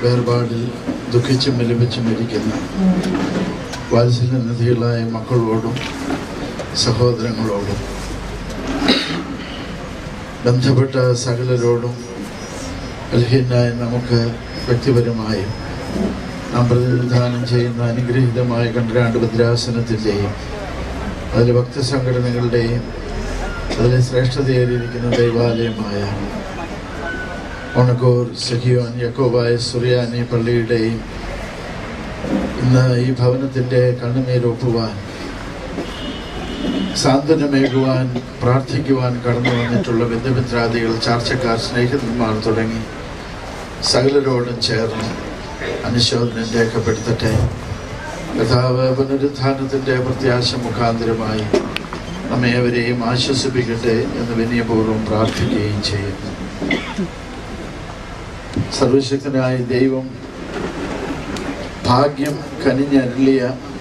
വേർപാടിൽ ദുഃഖിച്ചും വിലപിച്ചും ഇരിക്കുന്ന വാത്സല്യനിധികളായ മക്കളോടും സഹോദരങ്ങളോടും ബന്ധപ്പെട്ട സകലരോടും അൽഹീനായ നമുക്ക് വ്യക്തിപരമായും നാം പ്രതിനിധാനം ചെയ്യുന്ന അനുഗ്രഹീതമായ കണ്ടരാണ്ട് ഭദ്രാസനത്തിൻ്റെയും അതിലെ ഭക്തസംഘടനകളുടെയും അതിലെ ശ്രേഷ്ഠതയേറിയിരിക്കുന്ന ദൈവാലയമായ ഓണക്കൂർ സഹിയോൻ യക്കോബായ സുറിയാനി പള്ളിയുടെയും ഇന്ന് ഈ ഭവനത്തിൻ്റെ കണ്ണുനീരൊപ്പുവാൻ സാന്ത്വനമേകുവാൻ പ്രാർത്ഥിക്കുവാൻ കടന്നു വന്നിട്ടുള്ള ബന്ധുമിത്രാദികൾ ചാർച്ചക്കാർ സ്നേഹിതന്മാർ തുടങ്ങി സകലരോടും ചേർന്ന് അനുശോചനം രേഖപ്പെടുത്തട്ടെ കഥാവ് പുനരുത്ഥാനത്തിൻ്റെ പ്രത്യാശ മുഖാന്തരമായി നമ്മെ അവരെയും ആശ്വസിപ്പിക്കട്ടെ എന്ന് വിനയപൂർവ്വം പ്രാർത്ഥിക്കുകയും ചെയ്യുന്നു സർവശക്തനായ ദൈവം ഭാഗ്യം കനിഞ്ഞരുളിയ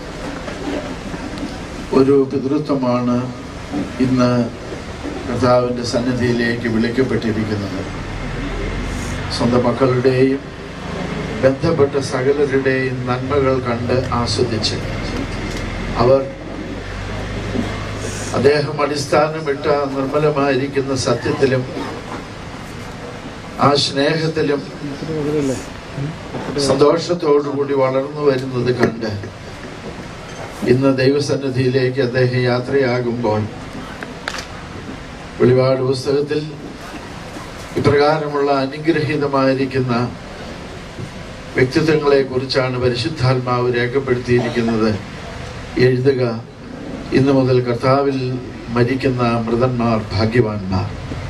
ഒരു പിതൃത്വമാണ് ഇന്ന് കർത്താവിൻ്റെ സന്നിധിയിലേക്ക് വിളിക്കപ്പെട്ടിരിക്കുന്നത് സ്വന്തം മക്കളുടെയും ബന്ധപ്പെട്ട സകലരുടെയും നന്മകൾ കണ്ട് ആസ്വദിച്ച് അവർ അദ്ദേഹം അടിസ്ഥാനമിട്ട നിർമ്മലമായിരിക്കുന്ന സത്യത്തിലും ആ സ്നേഹത്തിലും സന്തോഷത്തോടുകൂടി വളർന്നു വരുന്നത് കണ്ട് ഇന്ന് ദൈവസന്നിധിയിലേക്ക് അദ്ദേഹം യാത്രയാകുമ്പോൾ വെളിപാട് പുസ്തകത്തിൽ ഇപ്രകാരമുള്ള അനുഗ്രഹീതമായിരിക്കുന്ന വ്യക്തിത്വങ്ങളെ കുറിച്ചാണ് പരിശുദ്ധാത്മാവ് രേഖപ്പെടുത്തിയിരിക്കുന്നത് എഴുതുക ഇന്നു മുതൽ കർത്താവിൽ മരിക്കുന്ന മൃതന്മാർ ഭാഗ്യവാന്മാർ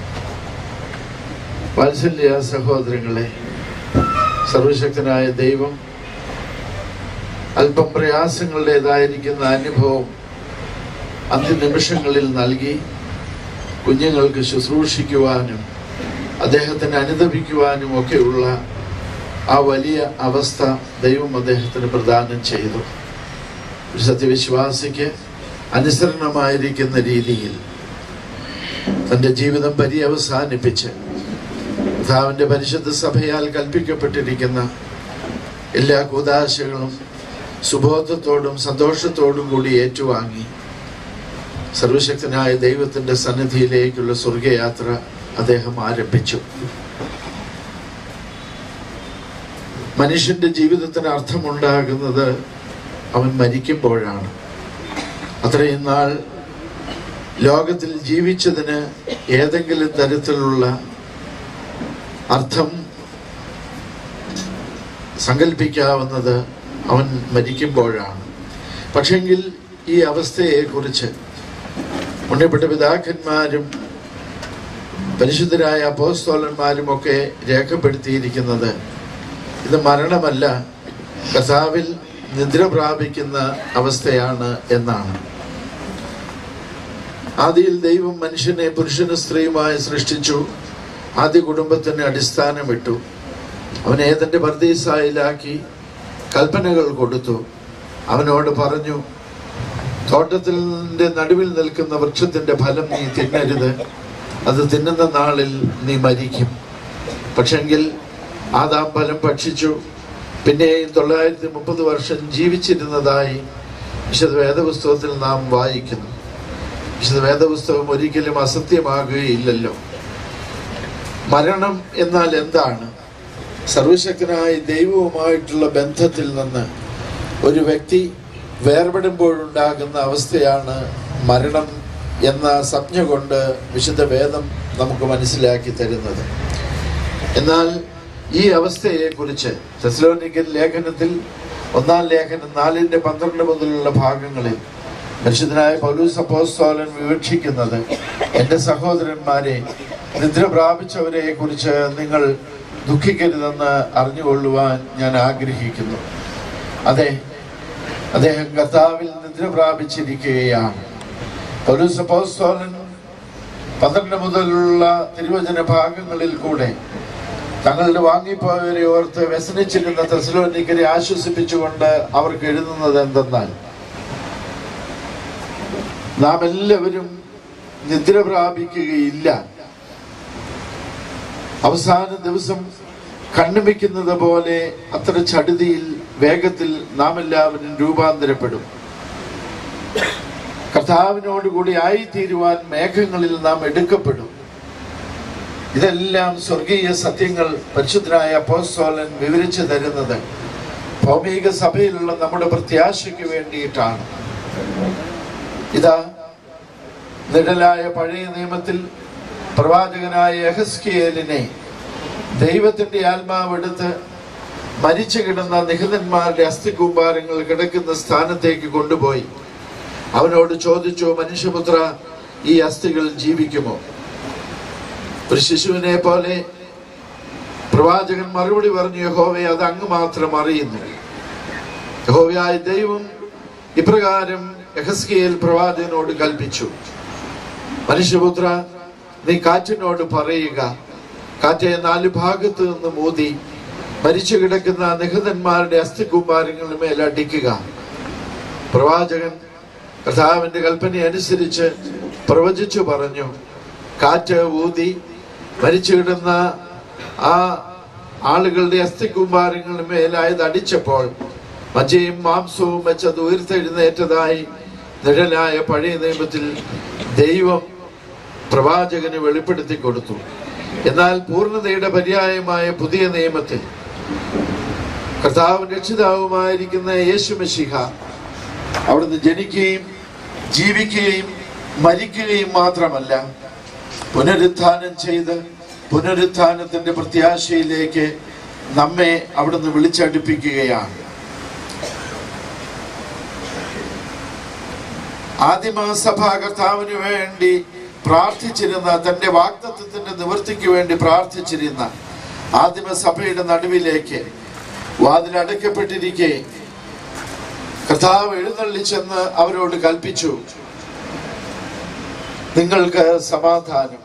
വാത്സല്യ സഹോദരങ്ങളെ സർവശക്തനായ ദൈവം അല്പം പ്രയാസങ്ങളുടേതായിരിക്കുന്ന അനുഭവം അന്ത്യനിമിഷങ്ങളിൽ നൽകി കുഞ്ഞുങ്ങൾക്ക് ശുശ്രൂഷിക്കുവാനും അദ്ദേഹത്തിന് അനുദപിക്കുവാനും ഒക്കെയുള്ള ആ വലിയ അവസ്ഥ ദൈവം അദ്ദേഹത്തിന് പ്രദാനം ചെയ്തു ഒരു സത്യവിശ്വാസിക്ക് അനുസരണമായിരിക്കുന്ന രീതിയിൽ തൻ്റെ ജീവിതം പര്യവസാനിപ്പിച്ച് കർത്താവിൻ്റെ പരിശുദ്ധ സഭയാൽ കൽപ്പിക്കപ്പെട്ടിരിക്കുന്ന എല്ലാ കൂതാശകളും സുബോധത്തോടും സന്തോഷത്തോടും കൂടി ഏറ്റുവാങ്ങി സർവശക്തനായ ദൈവത്തിൻ്റെ സന്നിധിയിലേക്കുള്ള സ്വർഗയാത്ര അദ്ദേഹം ആരംഭിച്ചു മനുഷ്യന്റെ ജീവിതത്തിന് അർത്ഥമുണ്ടാകുന്നത് അവൻ മരിക്കുമ്പോഴാണ് അത്രയും നാൾ ലോകത്തിൽ ജീവിച്ചതിന് ഏതെങ്കിലും തരത്തിലുള്ള അർത്ഥം സങ്കല്പിക്കാവുന്നത് അവൻ മരിക്കുമ്പോഴാണ് പക്ഷെങ്കിൽ ഈ അവസ്ഥയെക്കുറിച്ച് ഉണ്ണിപ്പെട്ട പിതാക്കന്മാരും പരിശുദ്ധരായ അപ്പോസ്തോലന്മാരും ഒക്കെ രേഖപ്പെടുത്തിയിരിക്കുന്നത് ഇത് മരണമല്ല കഥാവിൽ നിദ്ര പ്രാപിക്കുന്ന അവസ്ഥയാണ് എന്നാണ് ആദിയിൽ ദൈവം മനുഷ്യനെ പുരുഷനും സ്ത്രീയുമായി സൃഷ്ടിച്ചു ആദ്യ കുടുംബത്തിന് അടിസ്ഥാനമിട്ടു അവനെ ഏതന്റെ പർദീസായിലാക്കി കൽപ്പനകൾ കൊടുത്തു അവനോട് പറഞ്ഞു തോട്ടത്തിന്റെ നടുവിൽ നിൽക്കുന്ന വൃക്ഷത്തിന്റെ ഫലം നീ തിന്നരുത് അത് തിന്നുന്ന നാളിൽ നീ മരിക്കും പക്ഷെങ്കിൽ ആദാം ഫലം ഭക്ഷിച്ചു പിന്നെയും തൊള്ളായിരത്തി മുപ്പത് വർഷം ജീവിച്ചിരുന്നതായി വിശുദ്ധ വേദപുസ്തകത്തിൽ നാം വായിക്കുന്നു വിശുദ്ധ വേദപുസ്തകം ഒരിക്കലും അസത്യമാകുകയില്ലല്ലോ മരണം എന്നാൽ എന്താണ് സർവശക്തനായ ദൈവവുമായിട്ടുള്ള ബന്ധത്തിൽ നിന്ന് ഒരു വ്യക്തി വേർപെടുമ്പോഴുണ്ടാകുന്ന അവസ്ഥയാണ് മരണം എന്ന സംജ്ഞ കൊണ്ട് വിശുദ്ധ വേദം നമുക്ക് മനസ്സിലാക്കി തരുന്നത് എന്നാൽ ഈ അവസ്ഥയെക്കുറിച്ച് തെസ്ലോനിക്കൽ ലേഖനത്തിൽ ഒന്നാം ലേഖനം നാലിൻ്റെ പന്ത്രണ്ട് മുതലുള്ള ഭാഗങ്ങളിൽ പരിശുദ്ധനായ പൗലൂസ് അപ്പോസ്തോലൻ വിവക്ഷിക്കുന്നത് എൻ്റെ സഹോദരന്മാരെ നിദ്ര പ്രാപിച്ചവരെ കുറിച്ച് നിങ്ങൾ ദുഃഖിക്കരുതെന്ന് അറിഞ്ഞുകൊള്ളുവാൻ ഞാൻ ആഗ്രഹിക്കുന്നു അതെ അദ്ദേഹം കർത്താവിൽ നിദ്ര പ്രാപിച്ചിരിക്കുകയാണ് പൗലൂസ് അപ്പോസ്തോലൻ പന്ത്രണ്ട് മുതലുള്ള തിരുവചന ഭാഗങ്ങളിൽ കൂടെ തങ്ങളുടെ വാങ്ങിപ്പോയവരെ ഓർത്ത് വ്യസനിച്ചിരുന്ന തെസലോനിക്കരെ ആശ്വസിപ്പിച്ചുകൊണ്ട് അവർക്ക് എഴുതുന്നത് എന്തെന്നാൽ നാം എല്ലാവരും നിദ്ര പ്രാപിക്കുകയില്ല അവസാന ദിവസം കണ്ണുമിക്കുന്നത് പോലെ അത്ര ചടുതിയിൽ വേഗത്തിൽ നാം എല്ലാവരും രൂപാന്തരപ്പെടും കർത്താവിനോടുകൂടി ആയിത്തീരുവാൻ മേഘങ്ങളിൽ നാം എടുക്കപ്പെടും ഇതെല്ലാം സ്വർഗീയ സത്യങ്ങൾ പരിശുദ്ധനായ അപ്പോസ്തോലൻ വിവരിച്ചു തരുന്നത് ഭൗമിക സഭയിലുള്ള നമ്മുടെ പ്രത്യാശയ്ക്ക് വേണ്ടിയിട്ടാണ് ഇതാ നിഴലായ പഴയ നിയമത്തിൽ പ്രവാചകനായ യഹസ്കിയേലിനെ ദൈവത്തിന്റെ ആത്മാവ് എടുത്ത് മരിച്ചു കിടന്ന നിഹിതന്മാരുടെ അസ്ഥികൂമ്പാരങ്ങൾ കിടക്കുന്ന സ്ഥാനത്തേക്ക് കൊണ്ടുപോയി അവനോട് ചോദിച്ചു മനുഷ്യപുത്ര ഈ അസ്ഥികൾ ജീവിക്കുമോ ഒരു ശിശുവിനെ പോലെ പ്രവാചകൻ മറുപടി പറഞ്ഞു യഹോവയെ അത് അങ്ങ് മാത്രം അറിയുന്നു യഹോവയായ ദൈവം ഇപ്രകാരം യഹസ്കിയേൽ പ്രവാചകനോട് കൽപ്പിച്ചു മനുഷ്യപുത്ര നീ കാറ്റിനോട് പറയുക കാറ്റെ നാല് ഭാഗത്ത് നിന്ന് മൂതി മരിച്ചു കിടക്കുന്ന നിഹതന്മാരുടെ അസ്ഥികൂമ്പാരങ്ങളുടെ മേൽ അടിക്കുക പ്രവാചകൻ കർത്താവിന്റെ കൽപ്പന അനുസരിച്ച് പ്രവചിച്ചു പറഞ്ഞു കാറ്റ് ഊതി മരിച്ചു കിടന്ന ആ ആളുകളുടെ അസ്ഥികൂമ്പാരങ്ങളുടെ മേലായത് അടിച്ചപ്പോൾ മജയും മാംസവും വെച്ചത് ഉയർത്തെഴുന്നേറ്റതായി നിഴലായ പഴയ നിയമത്തിൽ ദൈവം പ്രവാചകന് വെളിപ്പെടുത്തി കൊടുത്തു എന്നാൽ പൂർണ്ണതയുടെ പര്യായമായ പുതിയ നിയമത്തിൽ കർത്താവും രക്ഷിതാവുമായിരിക്കുന്ന യേശു മെഷിഹ അവിടുന്ന് ജനിക്കുകയും ജീവിക്കുകയും മരിക്കുകയും മാത്രമല്ല പുനരുത്ഥാനം ചെയ്ത് പുനരുത്ഥാനത്തിന്റെ പ്രത്യാശയിലേക്ക് നമ്മെ അവിടുന്ന് വിളിച്ചടുപ്പിക്കുകയാണ് ആദിമസഭ കർത്താവിന് വേണ്ടി പ്രാർത്ഥിച്ചിരുന്ന തന്റെ വാഗ്ദത്വത്തിന്റെ നിവൃത്തിക്ക് വേണ്ടി പ്രാർത്ഥിച്ചിരുന്ന ആദിമസഭയുടെ നടുവിലേക്ക് വാതിൽ അടയ്ക്കപ്പെട്ടിരിക്കെ കർത്താവ് എഴുന്നള്ളിച്ചെന്ന് അവരോട് കൽപ്പിച്ചു നിങ്ങൾക്ക് സമാധാനം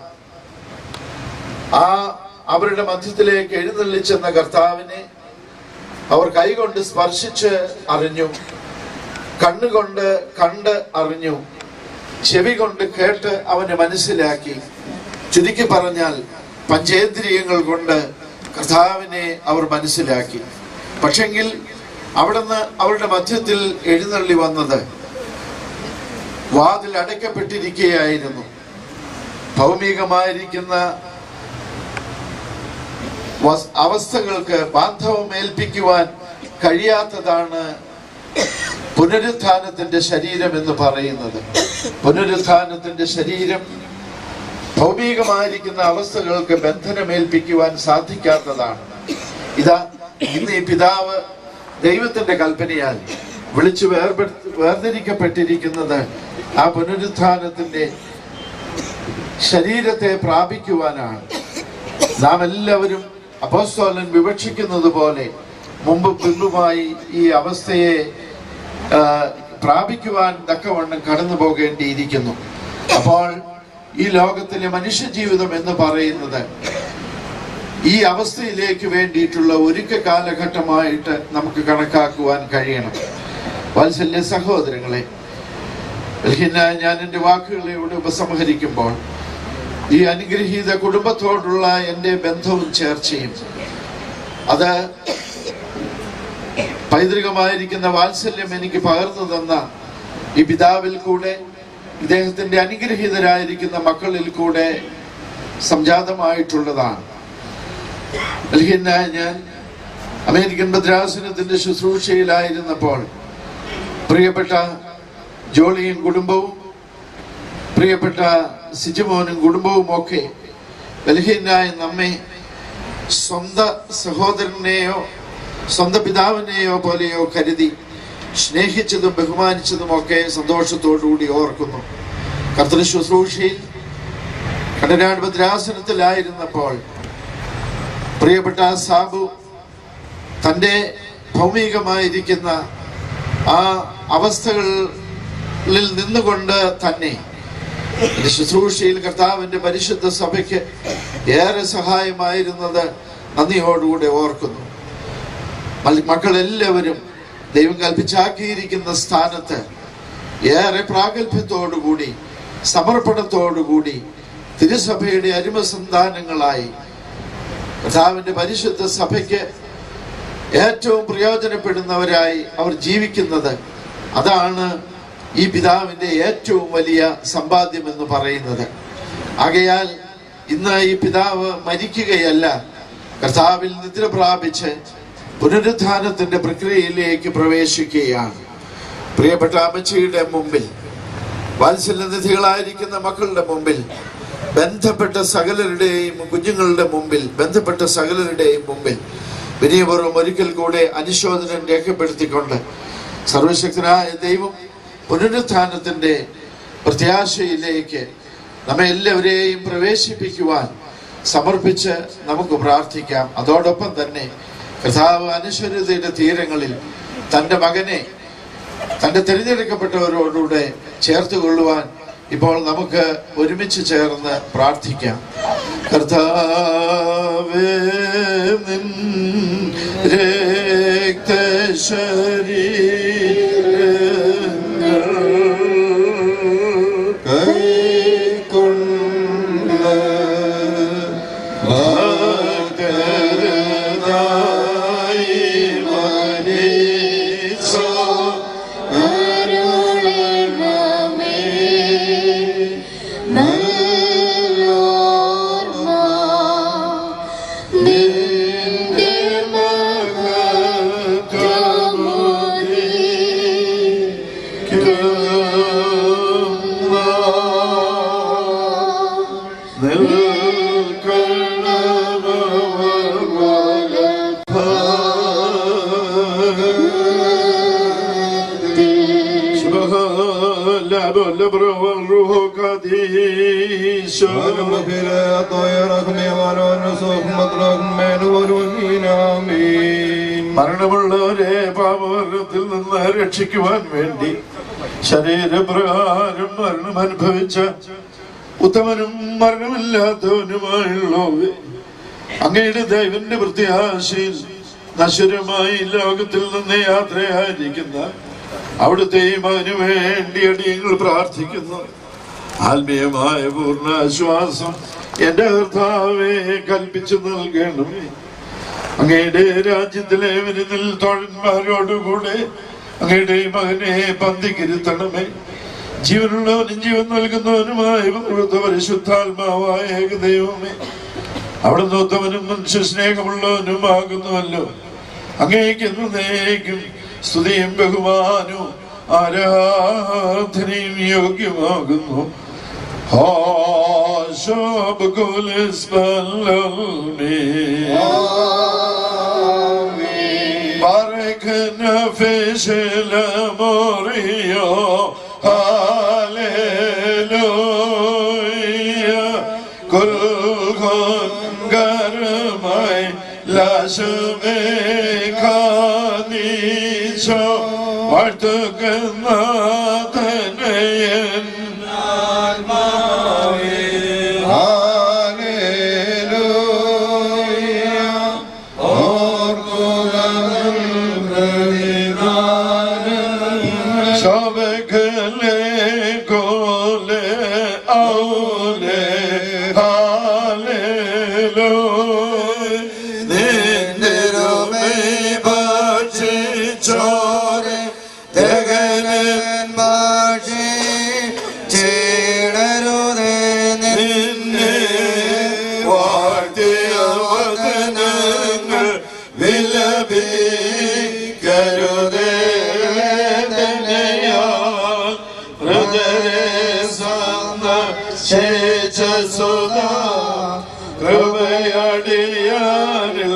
ആ അവരുടെ മധ്യത്തിലേക്ക് എഴുന്നള്ളിച്ചെന്ന കർത്താവിനെ അവർ കൈകൊണ്ട് സ്പർശിച്ച് അറിഞ്ഞു കണ്ണുകൊണ്ട് കണ്ട് അറിഞ്ഞു ചെവി കൊണ്ട് കേട്ട് അവന് മനസ്സിലാക്കി ചുരുക്കി പറഞ്ഞാൽ പഞ്ചേന്ദ്രിയങ്ങൾ കൊണ്ട് കർത്താവിനെ അവർ മനസ്സിലാക്കി പക്ഷെങ്കിൽ അവിടുന്ന് അവരുടെ മധ്യത്തിൽ എഴുന്നള്ളി വന്നത് വാതിൽ അടയ്ക്കപ്പെട്ടിരിക്കുകയായിരുന്നു ഭൗമികമായിരിക്കുന്ന വസ്- അവസ്ഥകൾക്ക് ബാന്ധവം ഏൽപ്പിക്കുവാൻ കഴിയാത്തതാണ് പുനരുത്ഥാനത്തിന്റെ ശരീരം എന്ന് പറയുന്നത് പുനരുത്ഥാനത്തിന്റെ ശരീരം ഭൗമികമായിരിക്കുന്ന അവസ്ഥകൾക്ക് ബന്ധനമേൽപ്പിക്കുവാൻ സാധിക്കാത്തതാണ് ഇതാ ഇന്ന് ഈ പിതാവ് ദൈവത്തിന്റെ കൽപ്പനയാൽ വിളിച്ചു വേർപെടുത്തി വേർതിരിക്കപ്പെട്ടിരിക്കുന്നത് ആ പുനരുത്ഥാനത്തിന്റെ ശരീരത്തെ പ്രാപിക്കുവാനാണ് നാം എല്ലാവരും അപ്പോസ്തോലൻ വിവക്ഷിക്കുന്നത് പോലെ മുമ്പ് പിമ്പുമായി ഈ അവസ്ഥയെ ആ, പ്രാപിക്കുവാൻ തക്കവണ്ണം കടന്നു പോകേണ്ടിയിരിക്കുന്നു അപ്പോൾ ഈ ലോകത്തിലെ മനുഷ്യജീവിതം എന്ന് പറയുന്നത് ഈ അവസ്ഥയിലേക്ക് വേണ്ടിയിട്ടുള്ള ഒരുക്ക കാലഘട്ടമായിട്ട് നമുക്ക് കണക്കാക്കുവാൻ കഴിയണം വാത്സല്യ സഹോദരങ്ങളെ ബൽഹീനായ ഞാൻ എൻ്റെ വാക്കുകളെ ഇവിടെ ഉപസംഹരിക്കുമ്പോൾ ഈ അനുഗ്രഹീത കുടുംബത്തോടുള്ള എൻ്റെ ബന്ധവും ചേർച്ചയും അത് പൈതൃകമായിരിക്കുന്ന വാത്സല്യം എനിക്ക് പകർന്നു തന്ന ഈ പിതാവിൽ കൂടെ ഇദ്ദേഹത്തിന്റെ അനുഗ്രഹീതരായിരിക്കുന്ന മക്കളിൽ കൂടെ സംജാതമായിട്ടുള്ളതാണ് ബൽഹീനായ ഞാൻ അമേരിക്കൻ ഭദ്രാസനത്തിന്റെ ശുശ്രൂഷയിലായിരുന്നപ്പോൾ പ്രിയപ്പെട്ട ജോളിയും കുടുംബവും പ്രിയപ്പെട്ട സിജുമോനും കുടുംബവും ഒക്കെ ബലഹീനായ നമ്മെ സ്വന്ത സഹോദരനെയോ സ്വന്തം പിതാവിനെയോ പോലെയോ കരുതി സ്നേഹിച്ചതും ബഹുമാനിച്ചതും ഒക്കെ സന്തോഷത്തോടുകൂടി ഓർക്കുന്നു കർത്തൃ ശുശ്രൂഷയിൽ കടനാട് ഭദ്രാസനത്തിലായിരുന്നപ്പോൾ പ്രിയപ്പെട്ട സാബു തൻ്റെ ഭൗമികമായിരിക്കുന്ന ആ അവസ്ഥകളിൽ നിന്നുകൊണ്ട് തന്നെ ഈ ശുശ്രൂഷയിൽ കർത്താവിന്റെ പരിശുദ്ധ സഭയ്ക്ക് ഏറെ സഹായമായിരുന്നത് നന്ദിയോടുകൂടെ ഓർക്കുന്നു മൽ- മക്കളെല്ലാവരും ദൈവം കൽപ്പിച്ചാക്കിയിരിക്കുന്ന സ്ഥാനത്ത് ഏറെ പ്രാഗൽഭ്യത്തോടുകൂടി സമർപ്പണത്തോടുകൂടി തിരുസഭയുടെ അരുമസന്താനങ്ങളായി കർത്താവിന്റെ പരിശുദ്ധ സഭയ്ക്ക് ഏറ്റവും പ്രയോജനപ്പെടുന്നവരായി അവർ ജീവിക്കുന്നത് അതാണ് ഈ പിതാവിന്റെ ഏറ്റവും വലിയ സമ്പാദ്യം എന്ന് പറയുന്നത് ആകയാൽ ഇന്ന് ഈ പിതാവ് മരിക്കുകയല്ല കർത്താവിൽ നിദ്ര പ്രാപിച്ച് പുനരുത്ഥാനത്തിന്റെ പ്രക്രിയയിലേക്ക് പ്രവേശിക്കുകയാണ് പ്രിയപ്പെട്ട അമ്മച്ചിയുടെ മുമ്പിൽ വാത്സല്യനിധികളായിരിക്കുന്ന മക്കളുടെ മുമ്പിൽ ബന്ധപ്പെട്ട സകലരുടെയും കുഞ്ഞുങ്ങളുടെ മുമ്പിൽ ബന്ധപ്പെട്ട സകലരുടെയും മുമ്പിൽ വിനയപൂർവ്വം ഒരിക്കൽ കൂടെ അനുശോചനം രേഖപ്പെടുത്തിക്കൊണ്ട് സർവശക്തനായ ദൈവം പുനരുത്ഥാനത്തിന്റെ പ്രത്യാശയിലേക്ക് നമ്മെ എല്ലാവരെയും പ്രവേശിപ്പിക്കുവാൻ സമർപ്പിച്ച് നമുക്ക് പ്രാർത്ഥിക്കാം അതോടൊപ്പം തന്നെ കർത്താവ് അനശ്വരതയുടെ തീരങ്ങളിൽ തൻ്റെ മകനെ തന്റെ തിരഞ്ഞെടുക്കപ്പെട്ടവരോടുകൂടെ ചേർത്ത് കൊള്ളുവാൻ ഇപ്പോൾ നമുക്ക് ഒരുമിച്ച് ചേർന്ന് പ്രാർത്ഥിക്കാം കർത്താവേ നിൻ രക്തശരീരങ്ങൾ ഭക്തരതായി മരിച്ചോ അരുളണമേ നല്ലോർമ്മ നിന്റെ മരണമുള്ളവരെ പാപവർഗത്തിൽ നിന്ന് രക്ഷിക്കുവാൻ വേണ്ടി ശരീരപ്രകാരം മരണം അനുഭവിച്ച ഉത്തമനും മരണമില്ലാത്തവനുമായുള്ളവേ അങ്ങയുടെ ദൈവന്റെ പ്രത്യാശയിൽ നശ്വരമായി ലോകത്തിൽ നിന്ന് യാത്രയായിരിക്കുന്ന അവിടുത്തെ മകന് വേണ്ടി അടിയങ്ങൾ പ്രാർത്ഥിക്കുന്നു ആത്മീയമായ പൂർണ്ണ ആശ്വാസം എന്റെ കർത്താവെ കൽപ്പിച്ചു നൽകണമേ അങ്ങയുടെ രാജ്യത്തിലെ വിരുന്നിൽ തോഴന്മാരോടുകൂടെ അങ്ങയുടെ മകനെ പന്തിക്കിരുത്തണമേ ജീവനുള്ളവനും ജീവൻ നൽകുന്നവനുമായ പൗരത്വ പരിശുദ്ധാത്മാവായ ഏകദൈവമേ അവിടുന്ന് ഉത്തമനും മനുഷ്യ സ്നേഹമുള്ളവനുമാകുന്നുവല്ലോ അങ്ങേക്ക് എന്നേക്കും സ്തുതിയും ബഹുമാനവും ആരാധനയും യോഗ്യമാകുന്നു باركنا في شلموريو هاليلويا كل كن قرمي لا شميكاني شو وارتقنا تنين شبك لكل أولي هاليلويا നിന്ദിരുമേ ഭക്ഷിച്ചോരെ ജഗനൻ മാഷി ചേടരുതേ നിന്നെ വാഴ്ത്തിയ വചനങ്ങൾ വിലപിക്കരുതേ വേദനയാൽ ഹൃദയ സന്ദർശിച്ചുതാ കൃപയടിയാനിൽ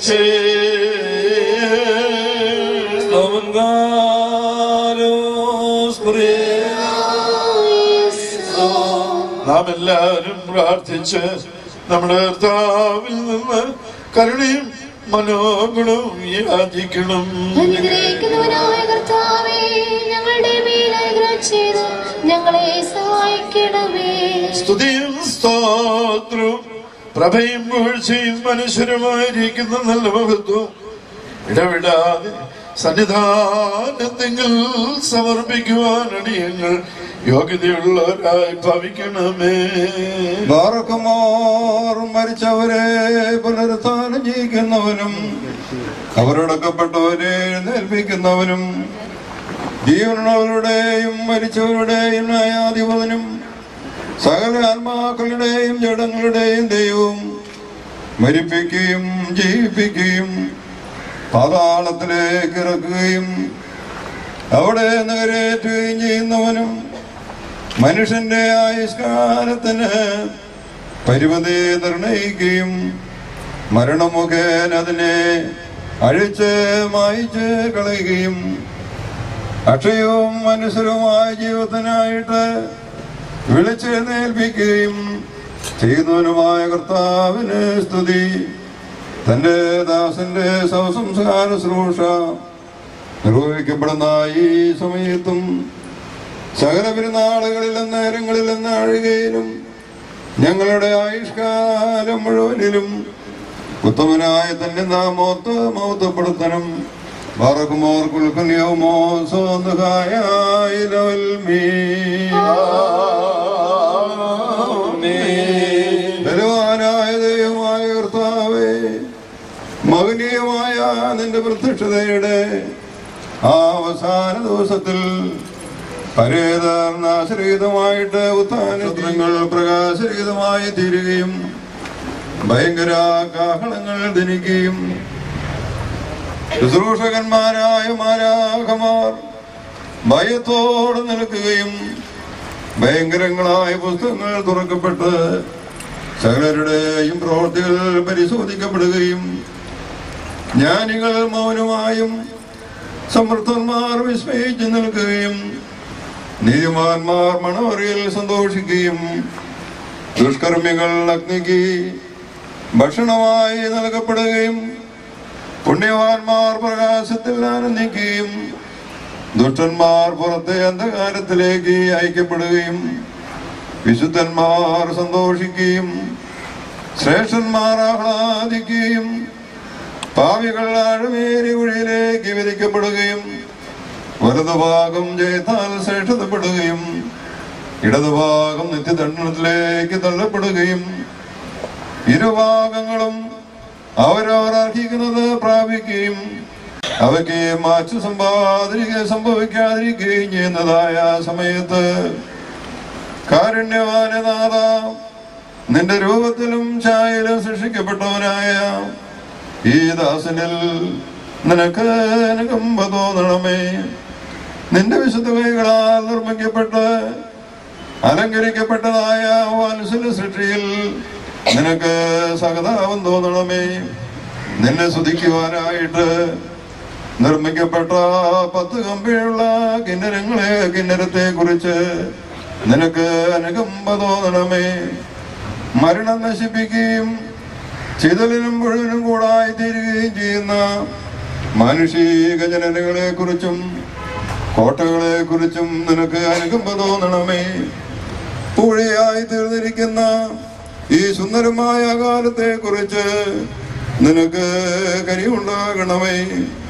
നാം എല്ലാവരും പ്രാർത്ഥിച്ച് നമ്മുടെ കർത്താവിൽ നിന്ന് കരുണയും മനോഗുണവും യാചിക്കണം അനുഗ്രഹിക്കുന്നവനായ കർത്താവേ ഞങ്ങളുടെ മേൽ അനുഗ്രഹം ചെയ്ത് ഞങ്ങളെ സഹായിക്കണമേ സ്തുതിയും സ്തോത്രവും പ്രഭയും വീഴ്ചയും മനുഷ്യരുമായിരിക്കുന്ന നല്ല മഹത്വവും ഇടവിടാതെ സന്നിധാനത്തെങ്കിൽ സമർപ്പിക്കുവാൻ അടിയങ്ങൾ യോഗ്യതയുള്ളവരായി ഭവിക്കണമേ ബാറക്കുമാർ മരിച്ചവരെ പുനരുത്ഥാനം ചെയ്യിക്കുന്നവനും അവരടക്കപ്പെട്ടവരെ എഴുന്നേൽപ്പിക്കുന്നവനും ജീവനുള്ളവരുടെയും മരിച്ചവരുടെയും ന്യായാധിപതനും സകല ആത്മാക്കളുടെയും ജഡങ്ങളുടെയും ദൈവവും മരിപ്പിക്കുകയും ജീവിപ്പിക്കുകയും പാതാളത്തിലേക്ക് ഇറക്കുകയും അവിടെ നഗരേറ്റുകയും ചെയ്യുന്നവനും മനുഷ്യന്റെ ആയുഷ്കാലത്തിന് പരിമിതി നിർണയിക്കുകയും മരണമുഖേന അതിനെ അഴിച്ച് മായിച്ച് കളയുകയും അക്ഷയവും മനസ്സരവുമായ ജീവിതത്തിനായിട്ട് വിളിച്ചെഴുന്നേൽപ്പിക്കുകയും ചെയ്യുന്നവനുമായ കർത്താവിന് സ്തുതി തന്റെ ദാസന്റെ ശവസംസ്കാര ശ്രൂഷ നിർവഹിക്കപ്പെടുന്ന ഈ സമയത്തും സകല പെരുന്നാളുകളിലും നേരങ്ങളിലും നാഴികയിലും ഞങ്ങളുടെ ആയുഷ്കാലം മുഴുവനിലും ഉത്തമനായ തന്നെ നാമോത്ത് മൗത്തപ്പെടുത്തണം പറക്കുമോർ കുൽക്കുല്യമോ സ്വന്തകായ ബലവാനായ ദൈവമായ കർത്താവേ മഹനീയമായ നിന്റെ പ്രത്യക്ഷതയുടെ ആ അവസാന ദിവസത്തിൽ പരേതാശ്രയിതമായിട്ട് ഉത്ഥാനങ്ങൾ പ്രകാശരഹിതമായി തീരുകയും ഭയങ്കര കാഹളങ്ങൾ ധനിക്കുകയും ശുശ്രൂഷകന്മാരായ മാരാഖമാർ ഭയത്തോടെ നിൽക്കുകയും ഭയങ്കരങ്ങളായ പുസ്തകങ്ങൾ തുറക്കപ്പെട്ട് സകലരുടെയും പ്രവൃത്തികൾ പരിശോധിക്കപ്പെടുകയും ജ്ഞാനികൾ മൗനമായും സമർത്ഥന്മാർ വിസ്മയിച്ചു നിൽക്കുകയും നീതിമാന്മാർ മണവറിയിൽ സന്തോഷിക്കുകയും ദുഷ്കർമ്മികൾ അഗ്നിക്ക് ഭക്ഷണമായി നൽകപ്പെടുകയും പുണ്യവാന്മാർ പ്രകാശത്തിൽ ആനന്ദിക്കുകയും ദുഷ്ടന്മാർ പുറത്തെ അന്ധകാരത്തിലേക്ക് അയക്കപ്പെടുകയും വിശുദ്ധന്മാർ സന്തോഷിക്കുകയും ശ്രേഷ്ഠന്മാർ ആഹ്ലാദിക്കുകയും പാവികൾ ആഴമേറി കുഴിയിലേക്ക് വിധിക്കപ്പെടുകയും വലതുഭാഗം ജയത്താൽ ശ്രേഷ്ഠതപ്പെടുകയും ഇടതുഭാഗം നിത്യദണ്ഡനത്തിലേക്ക് തള്ളപ്പെടുകയും ഇരുഭാഗങ്ങളും അവരവർ അർഹിക്കുന്നത് പ്രാപിക്കുകയും അവയ്ക്ക് മാറ്റു സമ്പാദിക്കുക സംഭവിക്കാതിരിക്കുകയും ചെയ്യുന്നതായ സമയത്ത് കാരുണ്യവാനനാഥ നിന്റെ രൂപത്തിലും ഛായയിലും സൃഷ്ടിക്കപ്പെട്ടവനായ ഈ ദാസനിൽ നിനക്ക് അനുകമ്പ തോന്നണമേ നിന്റെ വിശുദ്ധ കൈകളാൽ നിർമ്മിക്കപ്പെട്ട് അലങ്കരിക്കപ്പെട്ടതായ വാത്സല്യ സൃഷ്ടിയിൽ നിനക്ക് സഹതാപം തോന്നണമേ നിന്നെ സ്തുതിക്കുവാനായിട്ട് നിർമ്മിക്കപ്പെട്ട പത്ത് കമ്പിയുള്ള കിന്നരങ്ങളെ കിന്നരത്തെ കുറിച്ച് നിനക്ക് അനുകമ്പ തോന്നണമേ മരണം നശിപ്പിക്കുകയും ചിതലിനും മുഴുവനും കൂടായി തീരുകയും ചെയ്യുന്ന മാനുഷിക ജനനകളെ കുറിച്ചും കോട്ടകളെ കുറിച്ചും നിനക്ക് അനുകമ്പ തോന്നണമേ പൂഴയായി തീർന്നിരിക്കുന്ന ഈ സുന്ദരമായ കാലത്തെ കുറിച്ച് നിനക്ക് കനിവുണ്ടാകണമേ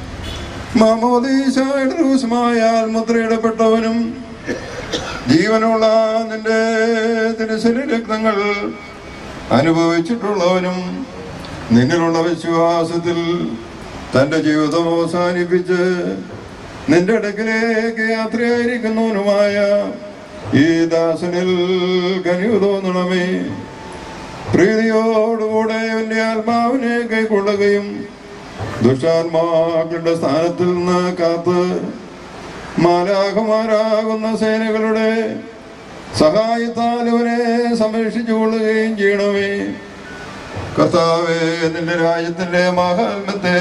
മാമോദീശായാൽ മുദ്രയിടപ്പെട്ടവനും ജീവനുള്ള നിന്റെ തിരുശരി രക്തങ്ങൾ അനുഭവിച്ചിട്ടുള്ളവനും നിന്നിലുള്ള വിശ്വാസത്തിൽ തന്റെ ജീവിതം അവസാനിപ്പിച്ച് നിന്റെ അടുക്കിലേക്ക് യാത്രയായിരിക്കുന്നവനുമായ ഈ ദാസനിൽ കനിവ് തോന്നണമേ പ്രീതിയോടുകൂടെ എന്റെ ആത്മാവിനെ കൈക്കൊള്ളുകയും ദുഷ്ടാത്മാക്കളുടെ സ്ഥാനത്തിൽ നിന്ന് കാത്ത് മാലാഖമാരാകുന്ന സേനകളുടെ സഹായത്താൽ ഇവരെ സംരക്ഷിച്ചു കൊള്ളുകയും ചെയ്യണമേ കർത്താവേ നിന്റെ രാജ്യത്തിന്റെ മാഹാത്മ്യത്തെ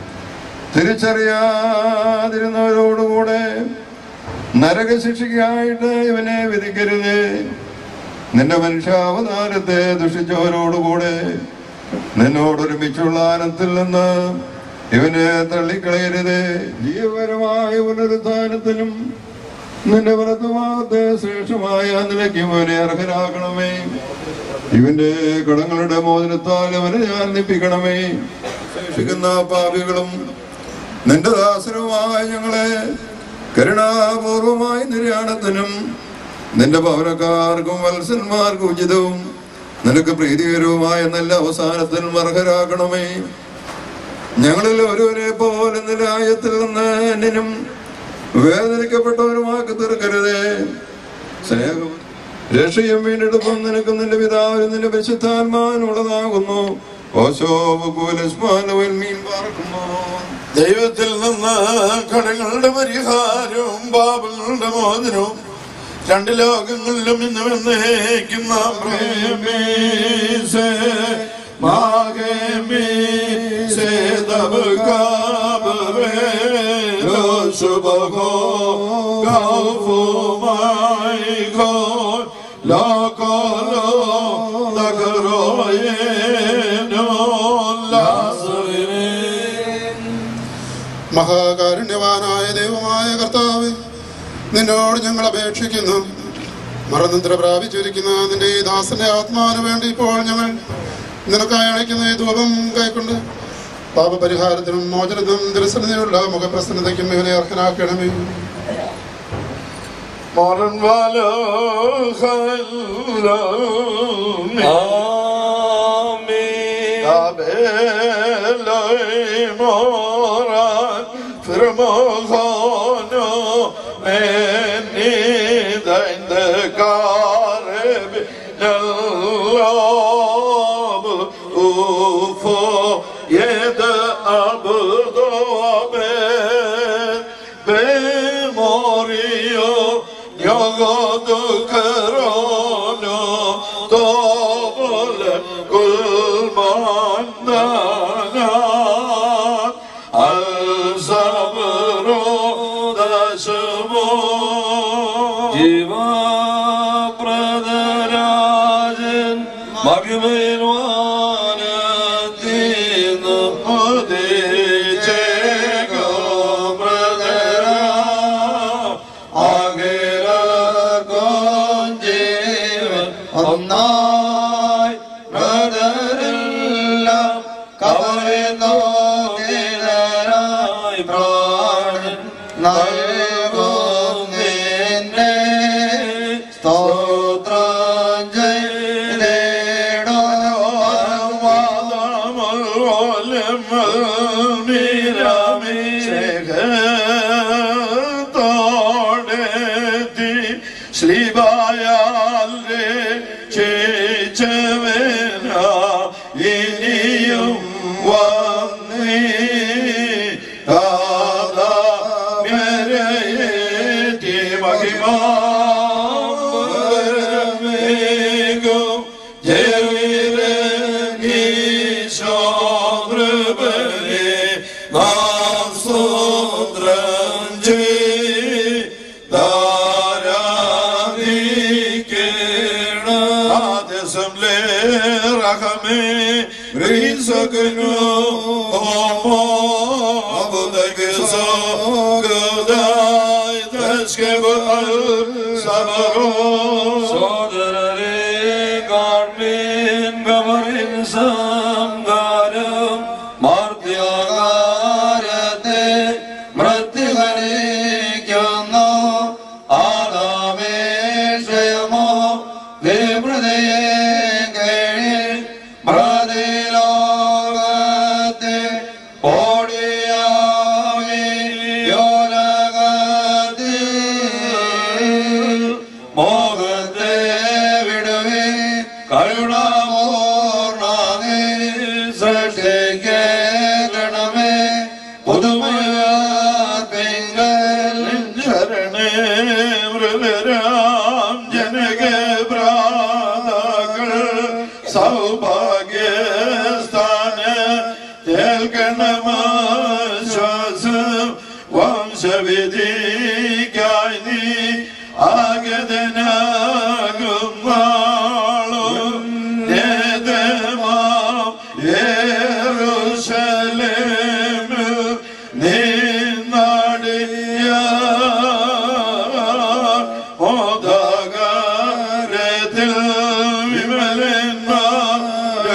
തിരിച്ചറിയാതിരുന്നവരോടുകൂടെ നരകശിക്ഷയ്ക്കായിട്ട് ഇവനെ വിധിക്കരുത് നിന്റെ മനുഷ്യാവതാരത്തെ ദുഷിച്ചവരോടുകൂടെ നിന്നോടൊരുമിച്ചുള്ള ആനന്ദത്തിൽ നിന്ന് ഇവനെ തള്ളിക്കളയരുത് ജീവപരമായ പുനരുദ്ധാനത്തിനും നിന്റെ വ്രതമാകത്തെ ശ്രേഷ്ഠമായ നിലയ്ക്കും ഇവനെ അർഹരാക്കണമേ ഇവന്റെ കടങ്ങളുടെ മോചനത്താൽ അവനെ ആനന്ദിപ്പിക്കണമേ ശിക്കുന്ന പാപികളും നിന്റെ ദാസനുമായ ഞങ്ങളെ കരുണാപൂർവമായ നിര്യാണത്തിനും നിന്റെ പൗരക്കാർക്കും വത്സന്മാർക്കും ഉചിതവും നിനക്ക് പ്രീതികരവുമായ നല്ല അവസാനത്തിനും അർഹരാക്കണമേ ഞങ്ങളിൽ ഒരുവനെ പോലെ നിലായത്തിൽ നിന്ന് എന്നിനും വേദനിക്കപ്പെട്ടവരുമാക്കി തീർക്കരുതേ സ്നേഹവും രക്ഷയും വീണ്ടെടുപ്പും നിനക്ക് നിന്റെ പിതാവിനും നിന്റെ പരിശുദ്ധാത്മാനുള്ളതാകുന്നു മീൻ പാർക്കുന്നു ദൈവത്തിൽ നിന്ന് കടങ്ങളുടെ പരിഹാരവും പാപങ്ങളുടെ മോചനവും രണ്ട് ലോകങ്ങളിലും ഇന്ന് വന്നേക്കുന്ന പ്രേമീസേ മാഗമീസേ തബകാബവേ ലോ ശുഭഗോ ഗൗഫുമായി ഗോ ലോകോലോ തകരോയേനോ ലാസറിനേ മഹാകാരുണ്യവാനായ ദൈവമായ കർത്താവ് നിന്നോട് ഞങ്ങൾ അപേക്ഷിക്കുന്നു മറനിദ്ര പ്രാപിച്ചിരിക്കുന്ന നിന്റെ ഈ ദാസന്റെ ആത്മാവിന് വേണ്ടി ഇപ്പോൾ ഞങ്ങൾ നിനക്കായി അയക്കുന്ന ഈ ധൂപം കൈക്കൊണ്ട് പാപപരിഹാരത്തിനും മോചനത്തിനും തിരുസന്നിധിയുള്ള മുഖപ്രസന്നതയ്ക്കും ഇവനെ അർഹനാക്കണമേ Morgen valo khallam Amin Abelay moran Firmohano Meni dinde karib Nallab Ufo Yede abdo abed Memorio Yogodu Karono Tobol Gulmandana Al Sabro Dashmo ജീവപ്രദരാജൻ മഹിമയിൽ വാനത്തിന്ന് ഒന്നായി ബ്രദരെല്ലാം കവരുന്നു നിഴലായി പ്രാണൻ നൽകും നിന്നെ സ്തോത്രം ചെയ്തിടോ ശ്രീബായാലേ ചേച്ചവന ഇനിയും വന്നീ ദാദാ മേരയേറ്റി മഹിമാവരമേകും ജയവിരഗീശോദ്രബലേ നാം സ്വോത്രം ചെയ്താരാധിക്കണം ആദേശം ലേ റഹമേ റീസകനു ഓമോ അബുദകസോ ഗദായ് തസ്കബ് അൽ സബറോ സോദരരെ കാൺമീൻ കമറിൻ സംഗാരം മാർദ്യാകാരത്തെ മൃത്യുഹരിക്കുന്നു ആദാമേഷയമോ വിമൃതയെ കേഴി മൃതിലോകത്തെ ഓടിയാകി യോലകത്തിൽ മോഹത്തെ വിടുവി കരുണാമൂർണാകി സൃഷ്ടിക്കണമേ പുതുമയാർപ്പിങ്കൽ ശരണേ മൃതരാം ജനക പ്രാതാക്കൾ സൗഭാഗ്യ സ്ഥാന കേൾക്കണമാശ്വാസം വംശവിധിക്കായി നീ ആഗതനാകും നാളും നേതമാം യേറുശലേമിൽ നിന്നടിയ മോദാകാരത്തിൽ വിമലന്മാർ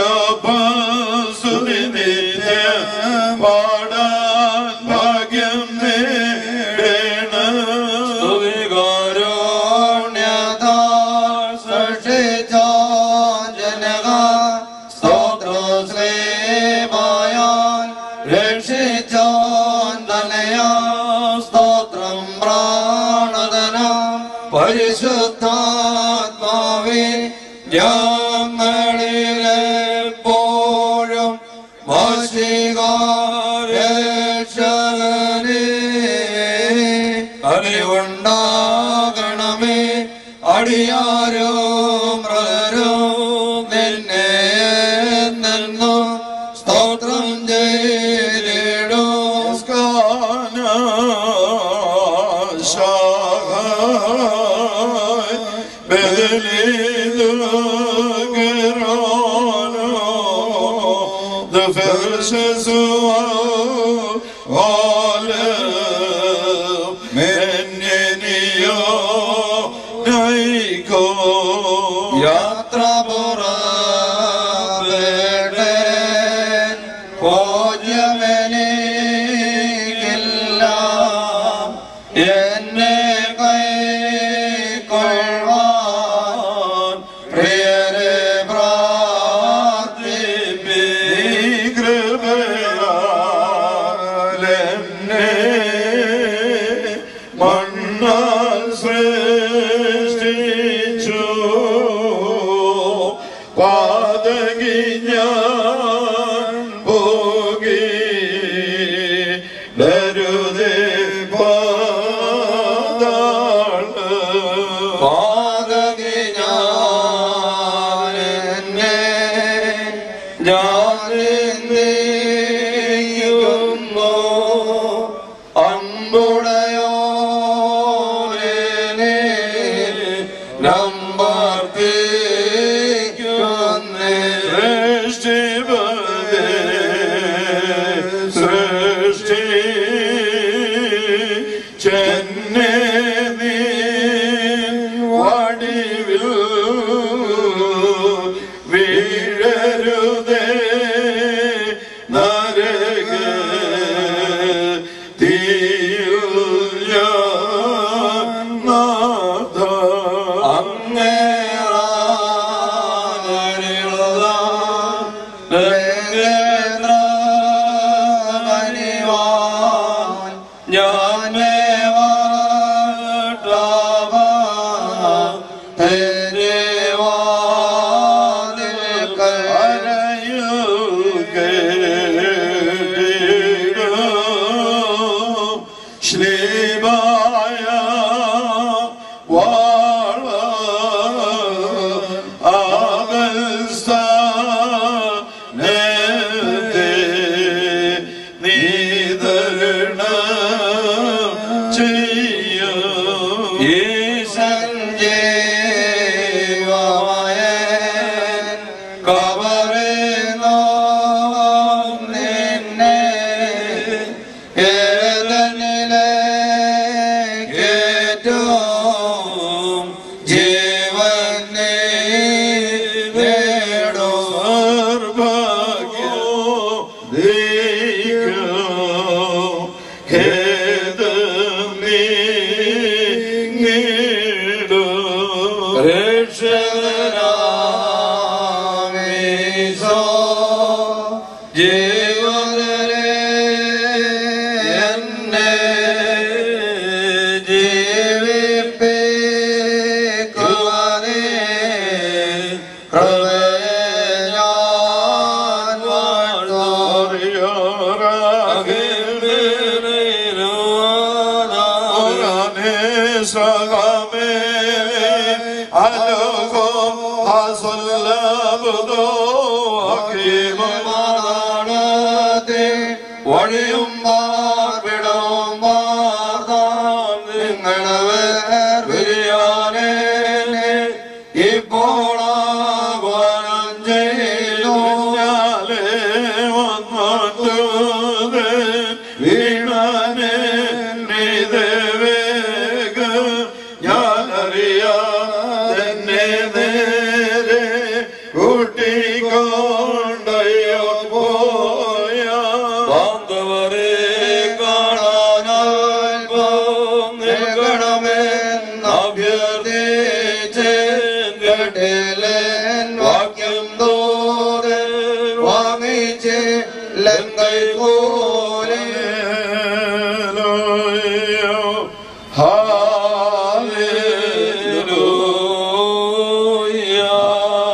ഞങ്ങളിലെപ്പോഴും അറിവുണ്ടാകണമേ അടിയാരോ മൃഗരോ നിന്നെ നിന്നു സ്തോത്രം ചെയ്തിടൂ യാത്ര പുറപ്പെട്ടേൻ ഭോജ്യമെനിക്കെല്ലാം എന്നെ കൈക്കൊള്ളുവാൻ പ്രിയരെ പ്രാർത്ഥിപ്പി മണ്ണാൽ സൃഷ്ടിച്ചു പാതകി ഞാൻ പോകി ഡരുതേ പാതാള് പാതകി ഞാനെന്നെ ഞാനെന്നേയുന്നു അമ്പുടയോനെ നമ്പർത്തിക്കുന്നേ സൃഷ്ടിപതേ സൃഷ്ടി ചെന്നെ നീ വടിവിൽ വീഴരുതേ നരക തീയ നാഥ ഞാൻ ശ്രീമായ വാഴ ആകൽസ നേരത്തെ നീതരണ ചെയ്യും വഴിയും പാർപ്പിടവും പാർത്താൻ നിങ്ങളെ വേർപിരിയാനേ ഇപ്പോൾ ആഹ്വാനം ചെയ്തു വീണാനെ നിതവേഗ ഞാനറിയാതെ നേരെ കൂട്ടിക്കൊണ്ടയോ പോയ ബാന്ധവരെ കാണാനാൽപ്പം നിൽക്കണമെന്ന് അഭ്യർത്ഥിച്ച് കേട്ടില്ലേൻ വാക്യം തോതെ വാങ്ങിച്ച് ലങ്കൈ പോലെ Hallelujah.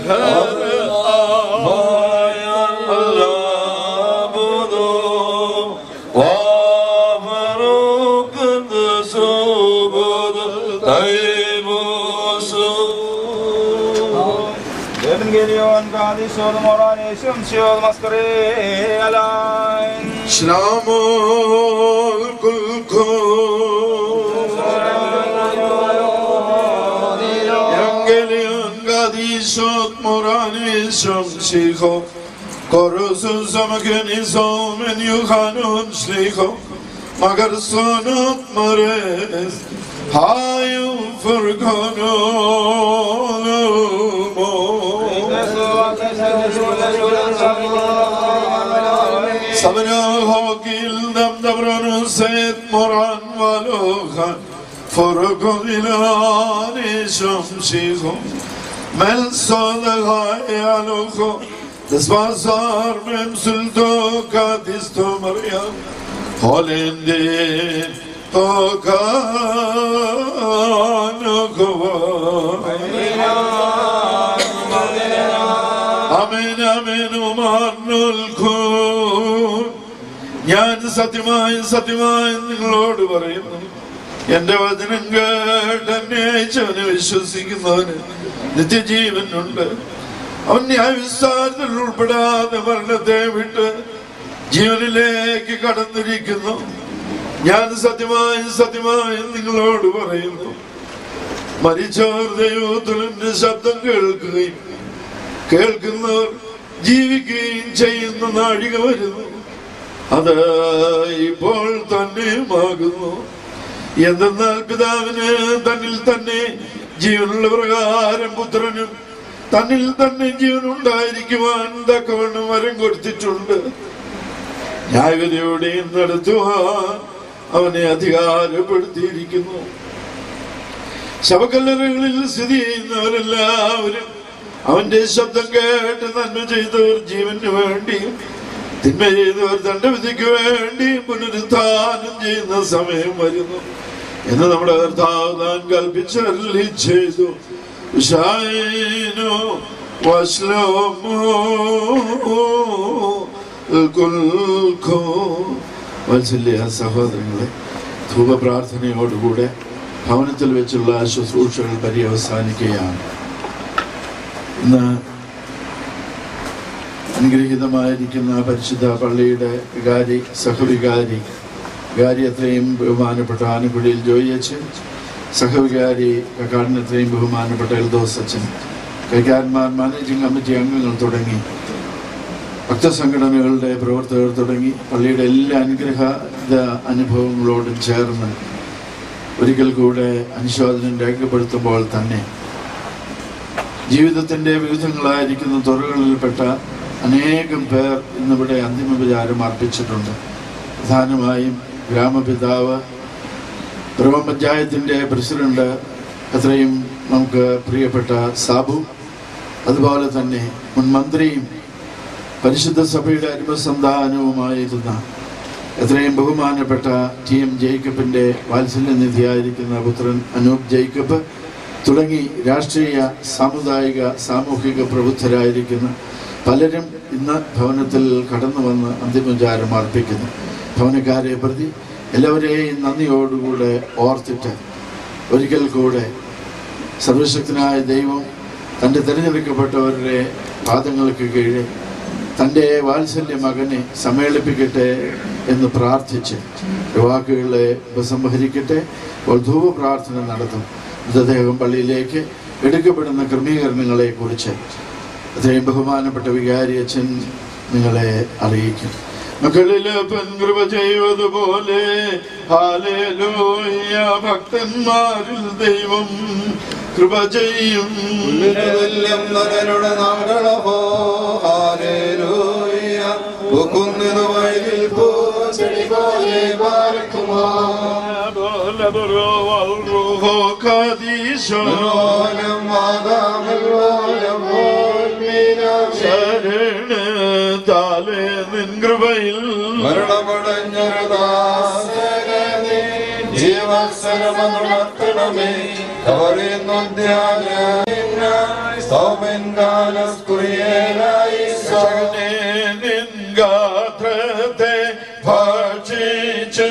Evangelion Kadishod Moraneshum Shiod Maskare Alain Shlomo Kulko Evangelion Gadishot Moranishom Shicho Korosun Samakenizom En Yuchanon Shlicho Magar Sonot Mares Hayum Furgono Sabra Hokil Dam Dabran Set Moran Valohan Forgon Ilan Ishom Shichom Mel Soda Hayalocho Desbazar Mem Sulto Kadisto Maryam Holende Amen, amen, ഉമാർന്നുൽക്കൂൻ. ഞാൻ സത്യമായി സത്യമായി നിങ്ങളോട് പറയുന്നു എന്റെ വചനം കേട്ട് എന്നെ അയച്ചവനെ വിശ്വസിക്കുന്നവന് നിത്യജീവനുണ്ട് അവൻ ന്യായവിസ്താരത്തിൽ ഉൾപ്പെടാതെ മരണത്തെ വിട്ട് ജീവനിലേക്ക് കടന്നിരിക്കുന്നു ഞാൻ സത്യമായി സത്യമായി നിങ്ങളോട് പറയുന്നു മരിച്ചവർ ദൈവത്തിൻ്റെ ശബ്ദം കേൾക്കുകയും കേൾക്കുന്നവർ ജീവിക്കുകയും ചെയ്യുന്ന നാഴിക വരുന്നു അത് ഇപ്പോൾ തന്നെയുമാകുന്നു എന്തെന്നാൽ പിതാവിന് തന്നിൽ തന്നെ ജീവനുള്ള പ്രകാരം പുത്രനും തന്നിൽ തന്നെ ജീവൻ ഉണ്ടായിരിക്കുവാൻ തക്കവണ്ണം വരം കൊടുത്തിട്ടുണ്ട് ന്യായവിധിയോടെയും നടത്തുവാൻ അവനെ അധികാരപ്പെടുത്തിയിരിക്കുന്നു ശവക്കല്ലറകളിൽ സ്ഥിതി ചെയ്യുന്നവരെല്ലാവരും അവന്റെ ശബ്ദം കേട്ട് നന്മ ചെയ്തവർ ജീവന് വേണ്ടിയും തിന്മ ചെയ്തവർ ദണ്ഡവിധിക്ക് വേണ്ടി പുനരുത്ഥാനം ചെയ്യുന്ന സമയം വരുന്നു എന്ന് നമ്മുടെ കർത്താവ് താൻ കൽപ്പിച്ചല്ലി ചെയ്തു ഷായിനോ വസ്ലോമോ കുൽക്കോ വത്സല്യ സഹോദരങ്ങളെ ധൂപ പ്രാർത്ഥനയോടുകൂടെ ഭവനത്തിൽ വെച്ചുള്ള ശുശ്രൂഷകൾ പര്യവസാനിക്കുകയാണ് ഇന്ന് അനുഗ്രഹീതമായിരിക്കുന്ന പരിശുദ്ധ പള്ളിയുടെ വികാരി സഹവികാരി വികാരി അത്രയും ബഹുമാനപ്പെട്ട ആനക്കുടിയിൽ ജോയി അച്ഛൻ സഹവികാരി കക്കാടിനത്രയും ബഹുമാനപ്പെട്ട എൽദോസ് അച്ഛൻ കൈക്കാരന്മാർ മാനേജിംഗ് കമ്മിറ്റി അംഗങ്ങൾ തുടങ്ങി ഭക്തസംഘടനകളുടെ പ്രവർത്തകർ തുടങ്ങി പള്ളിയുടെ എല്ലാ അനുഗ്രഹ അനുഭവങ്ങളോടും ചേർന്ന് ഒരിക്കൽ കൂടെ അനുശോചനം രേഖപ്പെടുത്തുമ്പോൾ തന്നെ ജീവിതത്തിന്റെ വിവിധങ്ങളായിരിക്കുന്ന തുറകളിൽപ്പെട്ട അനേകം പേർ ഇന്നിവിടെ അന്തിമ വിചാരം അർപ്പിച്ചിട്ടുണ്ട് പ്രധാനമായും ഗ്രാമപിതാവ് ഗ്രാമപഞ്ചായത്തിന്റെ പ്രസിഡന്റ് അത്രയും നമുക്ക് പ്രിയപ്പെട്ട സാബു അതുപോലെ തന്നെ മുൻ മന്ത്രിയും പരിശുദ്ധ സഭയുടെ അരുമസന്ധാനവുമായിരുന്ന എത്രയും ബഹുമാനപ്പെട്ട ടി എം ജേക്കബിന്റെ വാത്സല്യനിധിയായിരിക്കുന്ന പുത്രൻ അനൂപ് ജേക്കബ് തുടങ്ങി രാഷ്ട്രീയ സാമുദായിക സാമൂഹിക പ്രബുദ്ധരായിരിക്കുന്ന പലരും ഇന്ന് ഭവനത്തിൽ കടന്നു വന്ന് അന്തിമോചാരം അർപ്പിക്കുന്നു ഭവനക്കാരെ പ്രതി എല്ലാവരെയും നന്ദിയോടുകൂടെ ഓർത്തിട്ട് ഒരിക്കൽ കൂടെ സർവശക്തനായ ദൈവം തൻ്റെ തിരഞ്ഞെടുക്കപ്പെട്ടവരുടെ പാദങ്ങൾക്ക് കീഴെ തൻ്റെ വാത്സല്യ മകനെ സമ്മേളിപ്പിക്കട്ടെ എന്ന് പ്രാർത്ഥിച്ച് വാക്കുകളെ ഉപസംഹരിക്കട്ടെ അപ്പോൾ ധൂപ പ്രാർത്ഥന നടത്തും മൃതദേഹം പള്ളിയിലേക്ക് എടുക്കപ്പെടുന്ന ക്രമീകരണങ്ങളെ കുറിച്ച് അത്രയും ബഹുമാനപ്പെട്ട വികാരി അച്ഛൻ നിങ്ങളെ അറിയിക്കും മക്കളില് പെൺകൃപ ചെയ്വതുപോലെ ഹാലേലൂയ ഭക്തന്മാരിൽ ദൈവം കൃപ ചെയ്യും ഉന്നതവല്യം നഗരുടെ നാടളഹോ ഹാലേലൂയ പൊക്കുന്നത് വയലിൽ പോ ചെടി പോലെ പാർക്കുമോ മനോഹരം ആകാമൽ പോലം പോൽ മീനാക്ഷി. ശരണത്താലേ നിൻ കൃപയിൽ മരണമടഞ്ഞൊരു ദാസനെ ജീവത്സരമനുണർത്തണമേ കവറിയുന്നു ധ്യാന സ്തോമൻ കാലസ് കുറിയേലായി രക്ഷകനെ നിൻ ഗാത്രത്തെ ഭക്ഷിച്ച്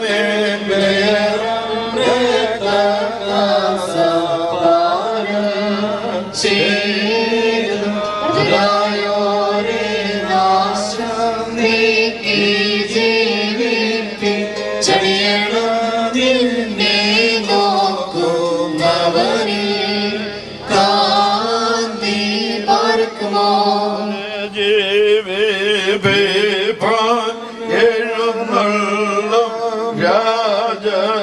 ജീവിപ്പാൻ എഴുന്നള്ളും രാജ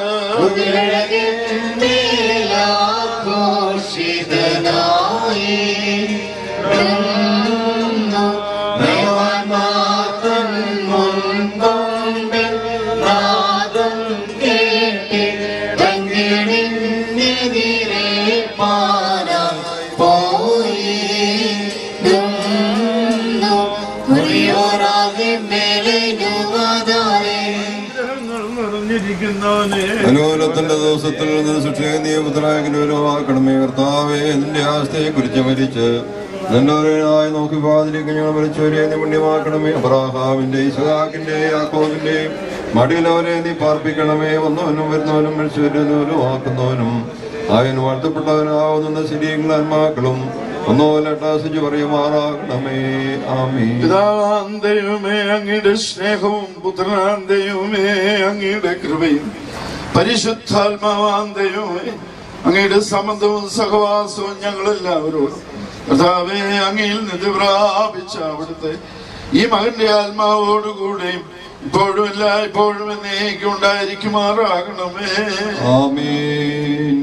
നിറഞ്ഞിരിക്കുന്നവനെ അനുകൂലത്തിന്റെ ദിവസത്തിൽ നിന്ന് ശിക്ഷയെ നീ പുത്രായ ഗുരുവാക്കണമേ കർത്താവേ നിന്റെ ആസ്തയെ കുറിച്ച് മരിച്ച് നല്ലവരായി നോക്കി പാതിലേക്ക് ഞങ്ങൾ മരിച്ചവരെ നീ പുണ്യമാക്കണമേ അബ്രാഹാമിന്റെ ഇസഹാക്കിന്റെ യാക്കോവിന്റെ മടിയിലവരെ നീ പാർപ്പിക്കണമേ വന്നവനും വരുന്നവനും മനുഷ്യരും ആക്കുന്നവനും ആയൻ വാഴ്ത്തപ്പെട്ടവനാവുന്ന ശരീരങ്ങൾ ആത്മാക്കളും ഒന്നുപോലെ ടാസിച്ച് പറയുമാറാകണമേ ആമീ പിതാവാം ദൈവമേ അങ്ങയുടെ സ്നേഹവും പുത്രനാം ദൈവമേ അങ്ങയുടെ കൃപയും പരിശുദ്ധാത്മാവാം ദൈവമേ അങ്ങയുടെ സംബന്ധവും സഹവാസവും ഞങ്ങളെല്ലാവരോടും കർത്താവേ അങ്ങയിൽ നിന്ന് പ്രാപിച്ച അവിടുത്തെ ഈ മകന്റെ ആത്മാവോടുകൂടെയും ഇപ്പോഴും എല്ലാ ഇപ്പോഴും എന്നേക്കും ഉണ്ടായിരിക്കുമാറാകണമേ ആമീൻ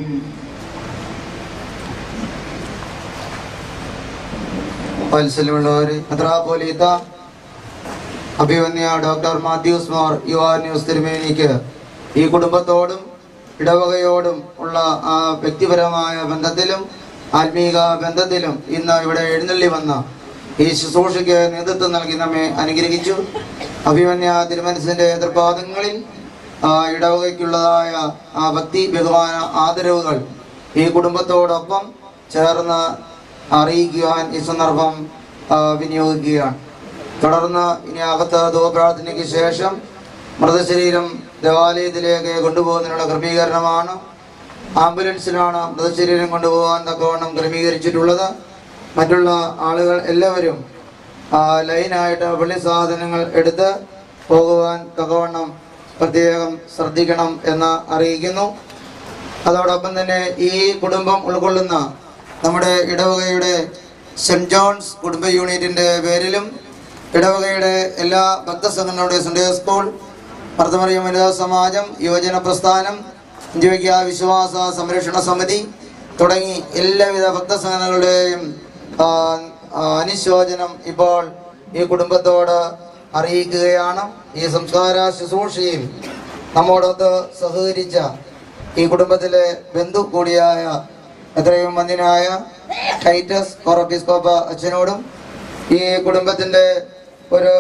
വാത്സല്യമുള്ളവരെ മെത്രാപോലീത്ത അഭിമന്യ ഡോക്ടർ മാത്യൂസ് മാർ യുവാന്യൂസ് തിരുമേനിക്ക് ഈ കുടുംബത്തോടും ഇടവകയോടും ഉള്ള ആ വ്യക്തിപരമായ ബന്ധത്തിലും ആത്മീക ബന്ധത്തിലും ഇന്ന് ഇവിടെ എഴുന്നള്ളി വന്ന ഈ ശുശ്രൂഷയ്ക്ക് നേതൃത്വം നൽകി നമ്മെ അനുഗ്രഹിച്ചു അഭിമന്യ തിരുമനസിന്റെ എതിർപാദങ്ങളിൽ ആ ഇടവകയ്ക്കുള്ളതായ ആ ഭക്തി ബഹുമാന ആദരവുകൾ ഈ കുടുംബത്തോടൊപ്പം ചേർന്ന് അറിയിക്കുവാൻ ഈ സന്ദർഭം ആ, വിനിയോഗിക്കുകയാണ് തുടർന്ന് ഇനി അകത്ത് ധൂപ്രാർത്ഥനയ്ക്ക് ശേഷം മൃതശരീരം ദേവാലയത്തിലേക്ക് കൊണ്ടുപോകുന്നതിനുള്ള ക്രമീകരണമാണ് ആംബുലൻസിലാണ് മൃതശരീരം കൊണ്ടുപോകാൻ തക്കവണ്ണം ക്രമീകരിച്ചിട്ടുള്ളത് മറ്റുള്ള ആളുകൾ എല്ലാവരും ആ, ലൈനായിട്ട് പള്ളി സാധനങ്ങൾ എടുത്ത് പോകുവാൻ തക്കവണ്ണം പ്രത്യേകം ശ്രദ്ധിക്കണം എന്ന് അറിയിക്കുന്നു അതോടൊപ്പം തന്നെ ഈ കുടുംബം ഉൾക്കൊള്ളുന്ന നമ്മുടെ ഇടവകയുടെ സെന്റ് ജോൺസ് കുടുംബ യൂണിറ്റിന്റെ പേരിലും ഇടവകയുടെ എല്ലാ ഭക്തസംഘങ്ങളുടെ സൺഡേ സ്കൂൾ മർദ്ദമറിയ വനിതാ സമാജം യുവജന പ്രസ്ഥാനം ഇന്ത്യയ്ക്ക വിശ്വാസ സംരക്ഷണ സമിതി തുടങ്ങി എല്ലാവിധ ഭക്തസംഘടനകളുടെയും ആ, ആ, അനുശോചനം ഇപ്പോൾ ഈ കുടുംബത്തോട് അറിയിക്കുകയാണ് ഈ സംസ്കാര ശുശ്രൂഷയും നമ്മോടൊത്ത് സഹകരിച്ച ഈ കുടുംബത്തിലെ ബന്ധു കൂടിയായ എത്രയും വന്യനായ ടൈറ്റസ് കൊറോപ്പിസ്കോപ്പ അച്ഛനോടും ഈ കുടുംബത്തിന്റെ ഒരു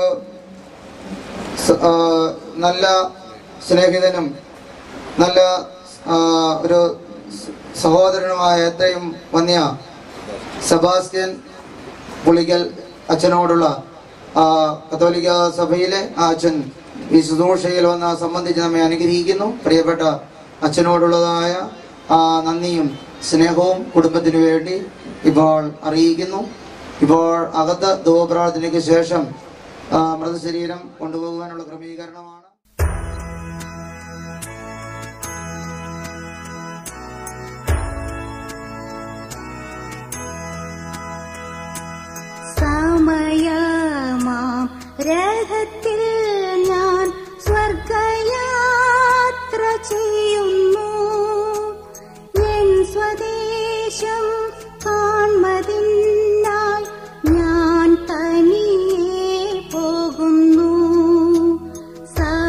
സ- ആ, നല്ല സ്നേഹിതനും നല്ല ആ, ഒരു സ- സഹോദരനുമായ എത്രയും വന്യ സെബാസ്റ്റ്യൻ പുളിക്കൽ അച്ഛനോടുള്ള ആ, കത്തോലിക്ക സഭയിലെ ആ അച്ഛൻ ഈ ശുശ്രൂഷയിൽ വന്ന് സംബന്ധിച്ച് നമ്മെ അനുഗ്രഹിക്കുന്നു പ്രിയപ്പെട്ട അച്ഛനോടുള്ളതായ ആ നന്ദിയും സ്നേഹവും കുടുംബത്തിനു വേണ്ടി ഇപ്പോൾ അറിയിക്കുന്നു ഇപ്പോൾ അകത്ത് ധൂപ്രാർത്ഥനയ്ക്ക് ശേഷം ആ, മൃതശരീരം കൊണ്ടുപോകുവാനുള്ള ക്രമീകരണമാണ് സമയമാം രഥത്തിൽ ഞാൻ സ്വർഗയാത്ര ചെയ്യുന്നു എൻ സ്വദേശം കാൺമതിനായി ഞാൻ തനിയെ പോകുന്നു സ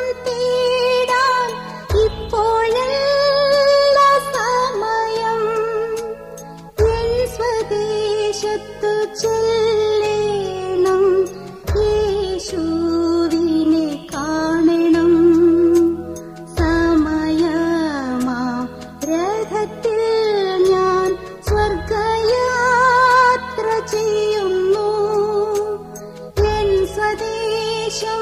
തേടാൻ ഇപ്പോഴല്ല സമയം എൻ സ്വദേശത്തു ചെല്ലേണം യേശുവിനെ കാണണം സമയമാ രഥത്തിൽ ഞാൻ സ്വർഗയാത്ര ചെയ്യുന്നു എൻ സ്വദേശം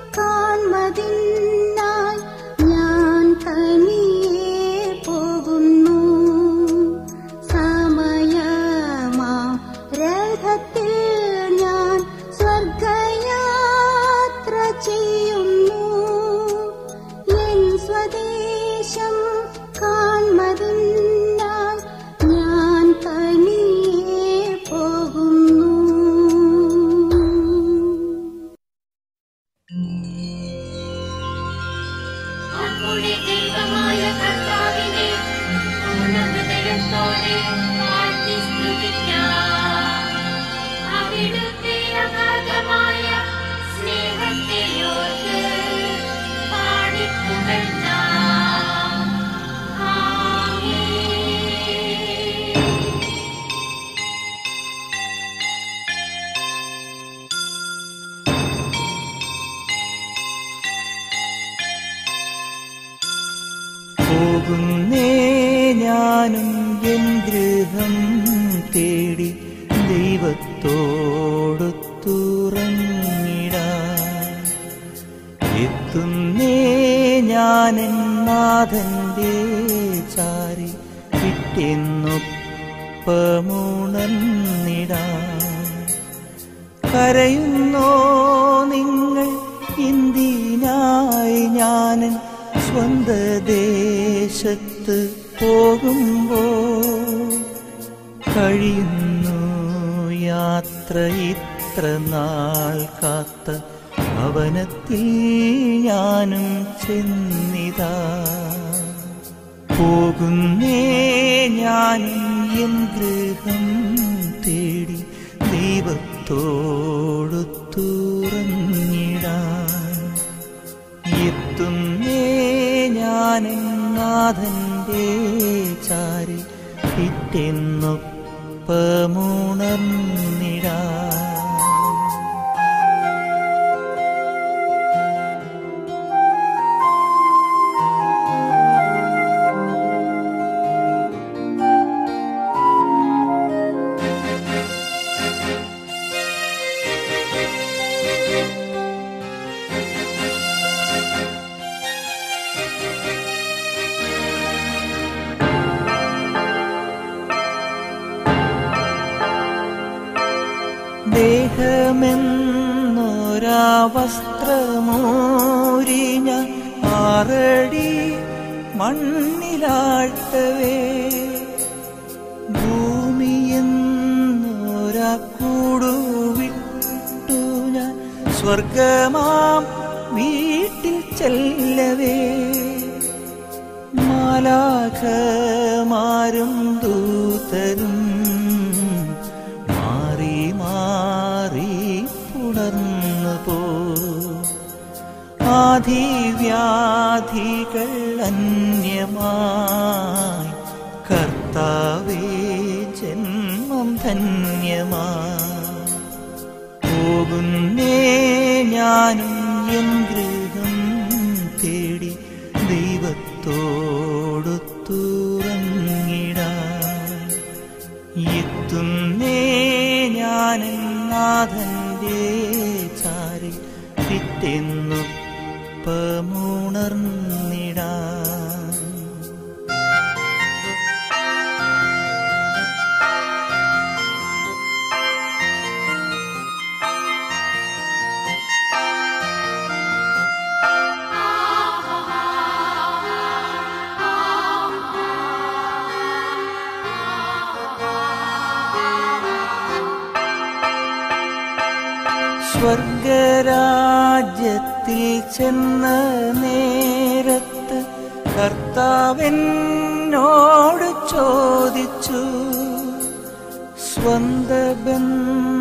കാൺമതിനായി ഞാൻ തനിയെ പോകുന്നു സമയമാ രഥത്തിൽ ഞാൻ സ്വർഗയാത്ര ചെയ്യുന്നു എൻ സ്വദേശം കാൺമതിനായി ഞാൻ തനിയെ പോകുന്നു നമ്മുടെ ദൈവമായ കർത്താവിനെ പൂർണ്ണഹൃദയത്തോടെ വാഴ്ത്തി സ്തുതിക്കാം. അവിടുത്തെ അഗാധമായ സ്നേഹത്തെ ഓർത്ത് പാടിപ്പുകഴ്ത്താം. ആമേൻ. പോകുന്നേ ഞാനും എൻ ഗൃഹം തേടി ദൈവത്തോടൊത്തുറങ്ങിടാൻ എത്തുന്നേ ഞാനെൻ നാഥന്റെ ചാരി വിട്ടെന്നൊപ്പമുണർന്നിടാൻ കരയുന്നോ നിങ്ങൾ ഇന്ത്യനായി ഞാനൻ സ്വന്ത ദേശത്ത് പോകുമ്പോ കഴിയുന്നു യാത്ര ഇത്ര നാൾ കാത്ത ഭവനത്തിൽ ഞാനും ചെന്നിതാ പോകുന്നേ ഞാനും എൻ ഗൃഹം തേടി ദൈവത്തോടൊത്തുറങ്ങിടാൻ എത്തുന്നേ ഞാനും നാഥന്റെ ചാരി പിറ്റെന്നൊപ്പമുണർന്നിടാൻ ദേഹമെന്നൊരാ വസ്ത്രമോരി ഞാൻ ആറടി മണ്ണിലാഴ്ത്തവേ ഭൂമിയെന്നൊരാ കൂടുവിട്ടു ഞാൻ സ്വർഗമാം വീട്ടിൽ ചെല്ലവേ മാലാഖമാരും ദൂതരും മാറി മാറി പുണർന്നു പോ ആധിവ്യാധികൾ അന്യമായി കർത്താവേ ജന്മം ധന്യമായി പോകുന്നേ ഞാനും എൻ ഗൃഹം തേടി ദൈവത്തോടൊത്തുറങ്ങിടാൻ എത്തുന്നേ ഞാനും നാഥന്റെ ചാരി പിറ്റെന്നൊപ്പമുണർന്നിടാൻ സ്വർഗരാജ്യത്തിൽ ചെന്ന നേരത്ത് കർത്താവെന്നോട് ചോദിച്ചു സ്വന്ത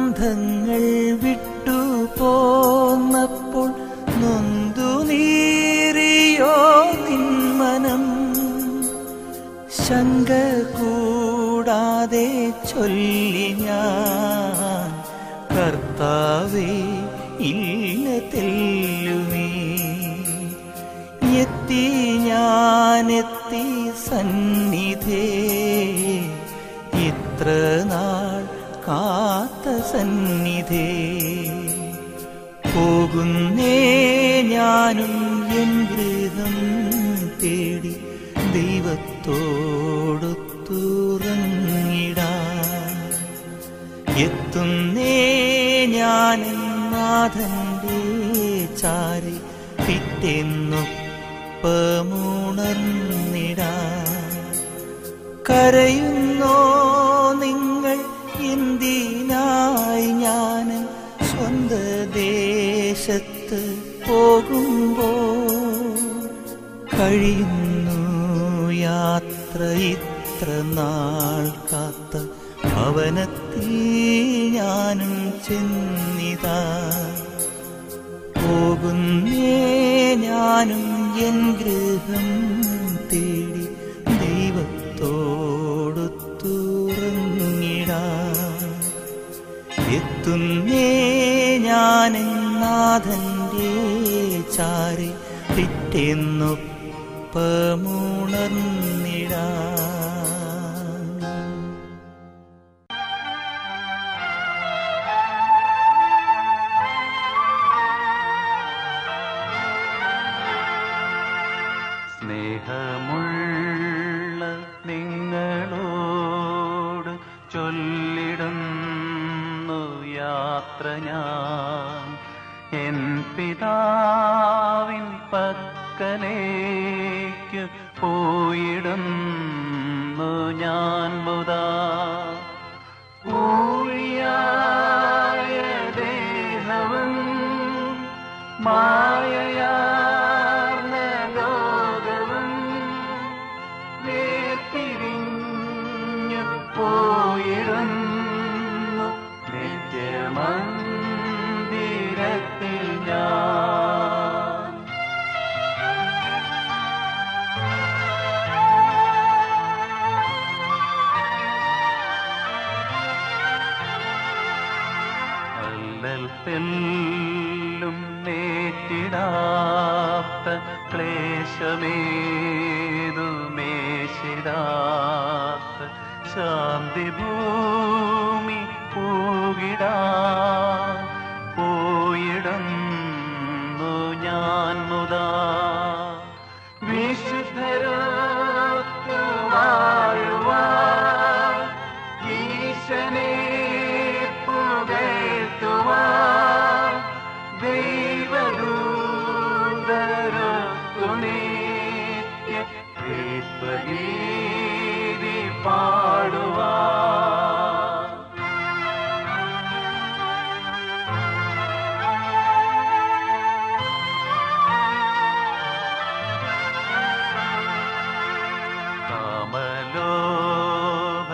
ബന്ധങ്ങൾ വിട്ടു പോന്നപ്പോൾ നൊന്തു നീ ശങ്ക കൂടാതെ ചൊല്ലി ഞാൻ കർത്താവേ ഇല്ല തെല്ലുമേ എത്തി ഞാനെത്തി സന്നിധേ ഇത്ര നാൾ കാത്ത സന്നിധേ പോകുന്നേ ഞാനും എൻ ഗൃഹം തേടി ദൈവത്തോടൊത്തുറങ്ങിടാൻ എത്തുന്നേ ഞാൻ നാഥന്റെ ചാരി പിറ്റെന്നൊപ്പമുണർന്നിടാൻ കരയുന്നോ നിങ്ങൾ എന്തിനായി ഞാൻ സ്വന്ത ദേശത്ത് പോകുമ്പോ കഴിയുന്നു യാത്ര ഇത്ര നാൾ കാത്ത ഭവനത്തിൽ ഞാനും ചെന്നിതാ പോകുന്നേ ഞാനും എൻ ഗൃഹം തേടി ദൈവത്തോടൊത്തുറങ്ങിടാൻ എത്തുന്നേ ഞാൻ നാഥന്റെ ചാരി പിറ്റെന്നൊപ്പമുണർന്നിടാൻ സ്നേഹമുള്ള നിങ്ങളോട് ചൊല്ലിടുന്നു യാത്ര ഞാൻ എൻ പിതാവിൻ പക്കലേക്ക് പോയിടുന്നു ഞാൻ മുതാ ഊഴിയായ ദേഹവും മായയാർന്ന ലോകവും വേർപിരിഞ്ഞു പോയിടുന്നു നിത്യമന്ദിരത്തിൽ ഞാൻ അല്ലൽ തെല്ലും നേറ്റിടാത്ത ക്ലേശമേതുമേശിടാത്ത ശാന്തി ഭൂമി പൂകിടാൻ പോയിടുന്നു ഞാൻ മുതാ വിശുദ്ധരൊത്തു വാഴുവാൻ ഈശനെ പുകഴ്ത്തുവാൻ ദൈവദൂതരൊത്തു നിത്യ ദീപഗീതി പാടുവാൻ കാമലോഭ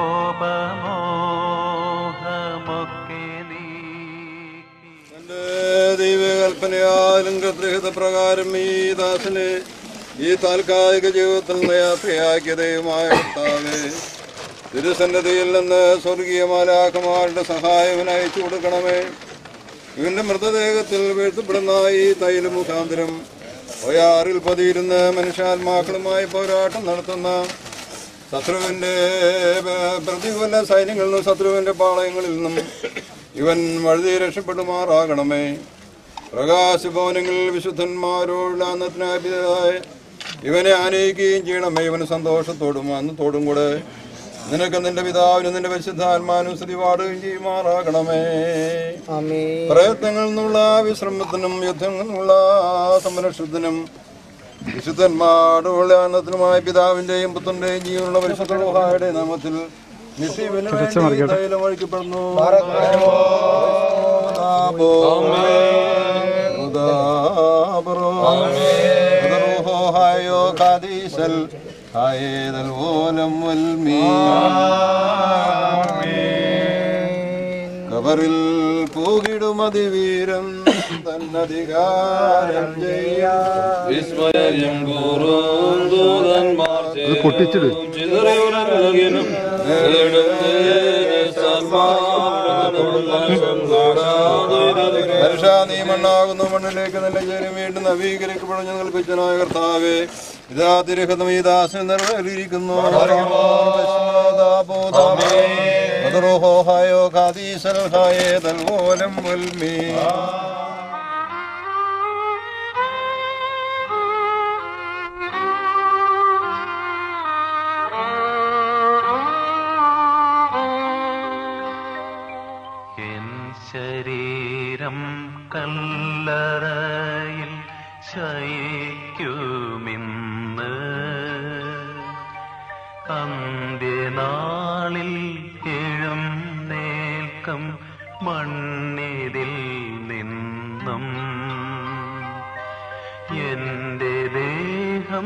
കോപമോഹമൊക്കെ നീക്കി എന്റെ ദൈവകൽപ്പനയാലും കൃത്യഹിത പ്രകാരം ഈ ദാസനെ ഈ താൽക്കാലിക ജീവിതത്തിൽ നിന്ന് യാത്രയാക്കിയ ദൈവമായ കർത്താവേ തിരുസന്നതിയിൽ നിന്ന് സ്വർഗീയ മാലാഖമാരുടെ സഹായം അയച്ചു കൊടുക്കണമേ ഇവന്റെ മൃതദേഹത്തിൽ വീഴ്ത്തപ്പെടുന്ന ഈ തൈല മുഖാന്തരം ഒയാറിൽ പതിയിരുന്ന് മനുഷ്യാത്മാക്കളുമായി പോരാട്ടം നടത്തുന്ന ശത്രുവിന്റെ ഏർ, പ്രതികൂല സൈന്യങ്ങളിൽ നിന്നും ശത്രുവിന്റെ പാളയങ്ങളിൽ നിന്നും ഇവൻ വഴുതി രക്ഷപ്പെടുമാറാകണമേ പ്രകാശഭവനങ്ങളിൽ വിശുദ്ധന്മാരോടുള്ള അന്നത്തിനായ ഇവനെ ആനയിക്കുകയും ചെയ്യണമേ ഇവന് സന്തോഷത്തോടും അന്നത്തോടും കൂടെ നിനക്ക് നിന്റെ പിതാവിനും നിന്റെ പരിശുദ്ധാത്മാനും സ്തുതി പാടുകയും ചെയ്യുമാറാകണമേ പ്രയത്നങ്ങളിൽ നിന്നുള്ള വിശ്രമത്തിനും യുദ്ധങ്ങളിൽ നിന്നുള്ള സംരക്ഷണത്തിനും വിശുദ്ധന്മാരുടെ അന്നത്തിനുമായ പിതാവിന്റെയും പുത്രന്റെയും ജീവനുള്ള പരിശുദ്ധ ലോഹായുടെ നാമത്തിൽ നിത്യവിന് വേണ്ടി തൈലം ഒഴിക്കപ്പെടുന്നു ഉദാബോ. ഉദാബറോ. ഉദറുഹോ ഹായോ ഖാദീസൽ ഹായേദൽ ഓലം വൽമീ കബറിൽ പൂകിടും അതിവീരം തന്നധികാരം ചെയ്യാം വിസ്മയം കൂറും ദൂതന്മാർ അത് പൊട്ടിച്ചിട് ചിതറിയുലകിനും മനുഷ്യ നീ മണ്ണാകുന്നു മണ്ണിലേക്ക് നല്ല ചേരും വീണ്ടും നവീകരിക്കപ്പെടും ഞങ്ങൾ പിച്ചനായ കർത്താവേ ഇതാ തിരുഹതം ഈ ദാസൻ നിറവേറിയിരിക്കുന്നു ഹായോ ഖാദീസൽ ഹായേ തൽമൂലം വൽമീ എൻ ശരീരം കല്ലറയിൽ ശയിക്കുമിന്ന് അന്ത്യനാളിൽ എഴുന്നേൽക്കം മണ്ണിതിൽ നിന്നും എന്റെ ദേഹം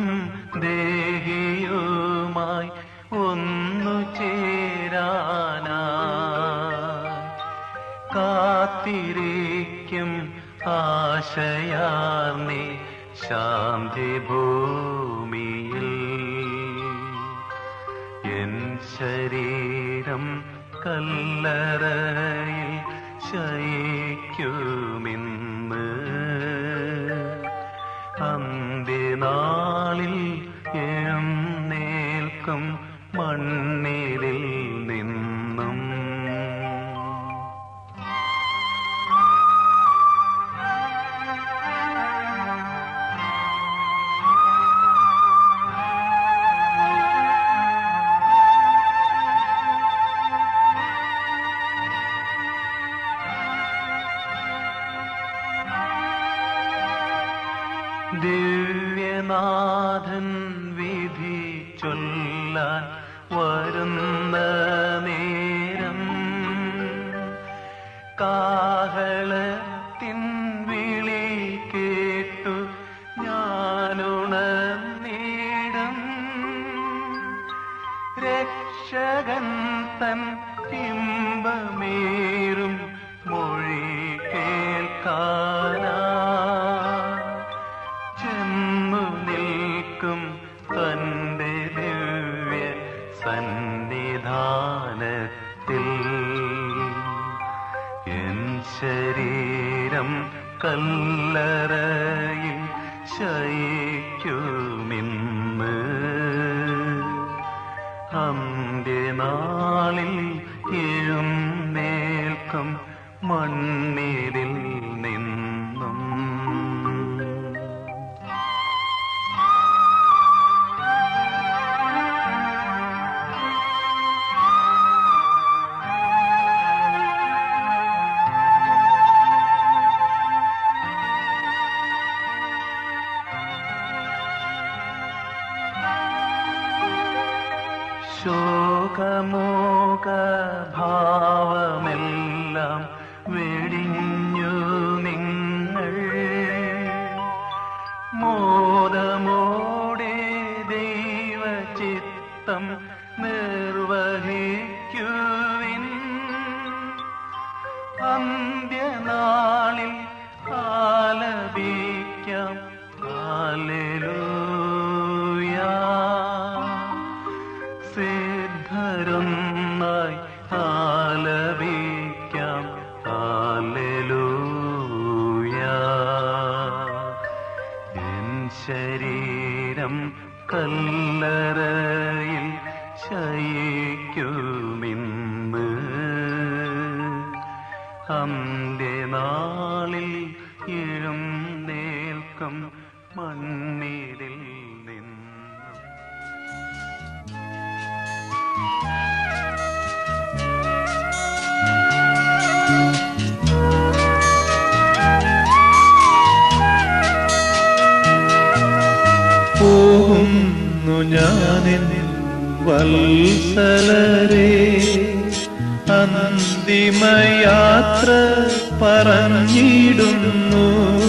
ദേഹിയുമായി ഒന്നു ചേരാനാ കാത്തിരിക്കും ആശയാർന്നി ശാന്തി ഭൂമിയിൽ എൻ ശരീരം കല്ലറയിൽ ശയിക്കുമിന്ന് അന്ത്യനാളിൽ എഴുന്നേൽക്കും മണ്ണിലിൽ നിന്നും ദിവ്യനാഥൻ വിധി ചൊല്ലാൻ വരുന്ന നേരം കാഹളത്തിൻ വിളി കേട്ടു ഞാനുണർന്നിടും രക്ഷകൻ തൻ ഇമ്പമേറും മൊഴി കേൾക്കാനാ ചെന്നു നിൽക്കും തന്റെ ദിവ്യ സന്നിധാനത്തിൽ എൻ ശരീരം കല്ലറയിൽ ശയിക്കുമിന്ന് അന്ത്യനാളിൽ എഴുന്നേൽക്കും മണ്ണിരിൽ നിന്നും ശോകമോക ഭാവമെല്ലാം വെടിഞ്ഞു നിങ്ങൾ മോദമോടെ ദൈവചിത്തം നിർവഹിക്കുവിൻ അന്ത്യനാളിൽ ആലപിക്കാം ഹല്ലേലൂയ സിദ്ധരൊന്നായി ആലപിക്കാം ഹല്ലേലൂയ എൻ ശരീരം കല്ലറയിൽ ശയിക്കുമിന്ന് അന്ത്യനാളിൽ എഴുന്നേൽക്കും മണ്ണിരിൽ നിന്നും പോകുന്നു ഞാനെൻ വത്സലരെ അന്തിമയാത്ര പറഞ്ഞിടുന്നു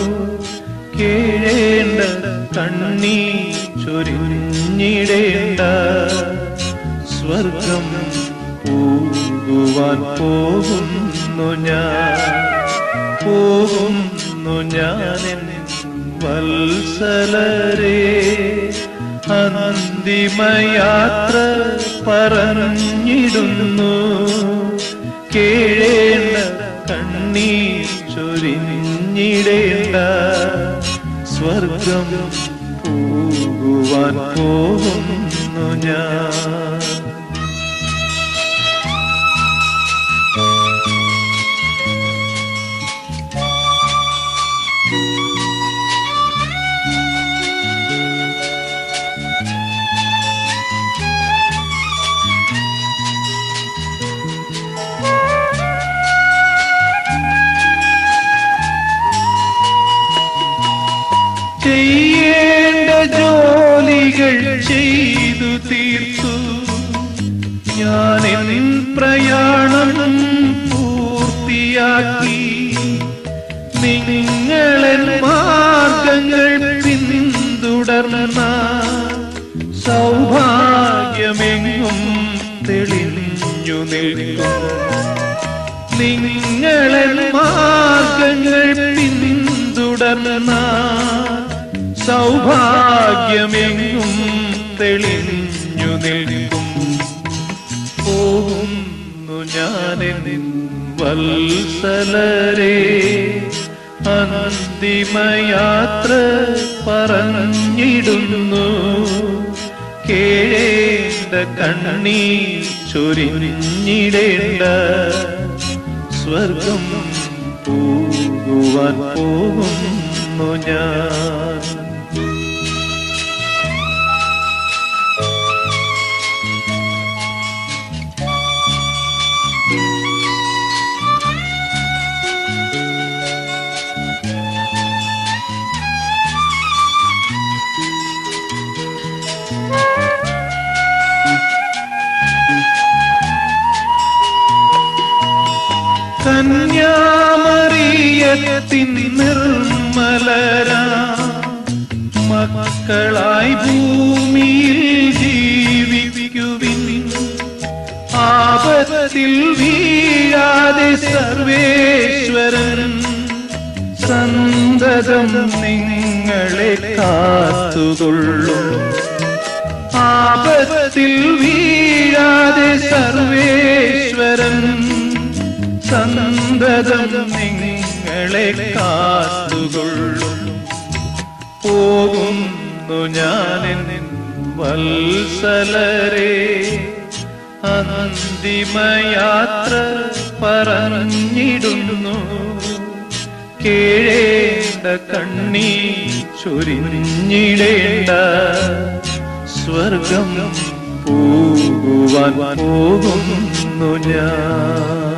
കേഴേണ്ട കണ്ണീ ചൊരിഞ്ഞിടേണ്ട സ്വർഗം പോകുവാൻ പോകുന്നു പോകുന്നു ഞാൻ പോകുന്നു ഞാൻ വത്സലരേ അന്തിമയാത്ര പറഞ്ഞിടുന്നു കേഴേണ്ട കണ്ണീർ ചൊരിഞ്ഞിടേണ്ട സ്വർഗം പോകുവാൻ പോകുന്നു ഞാൻ ചെയ്യേണ്ട ജോലികൾ ചെയ്തു തീർത്തു ഞാൻ എൻ പ്രയാണം പൂർത്തിയാക്കി നിങ്ങളൻ മാർഗങ്ങൾ പിന്തുടർന്ന സൗഭാഗ്യമെങ്ങും തെളിഞ്ഞു നിൽക്കും നിങ്ങളൻ മാർഗങ്ങൾ പിന്തുടർന്ന സൗഭാഗ്യമെങ്ങും തെളിഞ്ഞു നിൽക്കും പോകുന്നു ഞാനെന്നിൻ വത്സലരേ അന്തിമയാത്ര പറഞ്ഞിടുന്നു കേഴേണ്ട കണ്ണീ ചൊരിഞ്ഞിടേണ്ട സ്വർഗം പോകുവാൻ പോകുന്നു ഞാൻ കന്യാമറിയത്തിൻ നിർമ്മലരാ മക്കളായി ഭൂമിയിൽ ജീവിക്കുവിൻ ആപത്തിൽ വീഴാതെ സർവേശ്വരൻ സന്തതം നിങ്ങളെ കാത്തുകൊള്ളും ആപത്തിൽ വീഴാതെ സർവേശ്വരൻ സന്തതം നിങ്ങളെ കാത്തുകൊള്ളും പോകുന്നു ഞാനെന്നിൻ വത്സലരേ അന്തിമയാത്ര പറഞ്ഞിടുന്നു കേഴേണ്ട കണ്ണീ ചൊരിഞ്ഞിടേണ്ട സ്വർഗം പോകുവാൻ പോകുന്നു ഞാൻ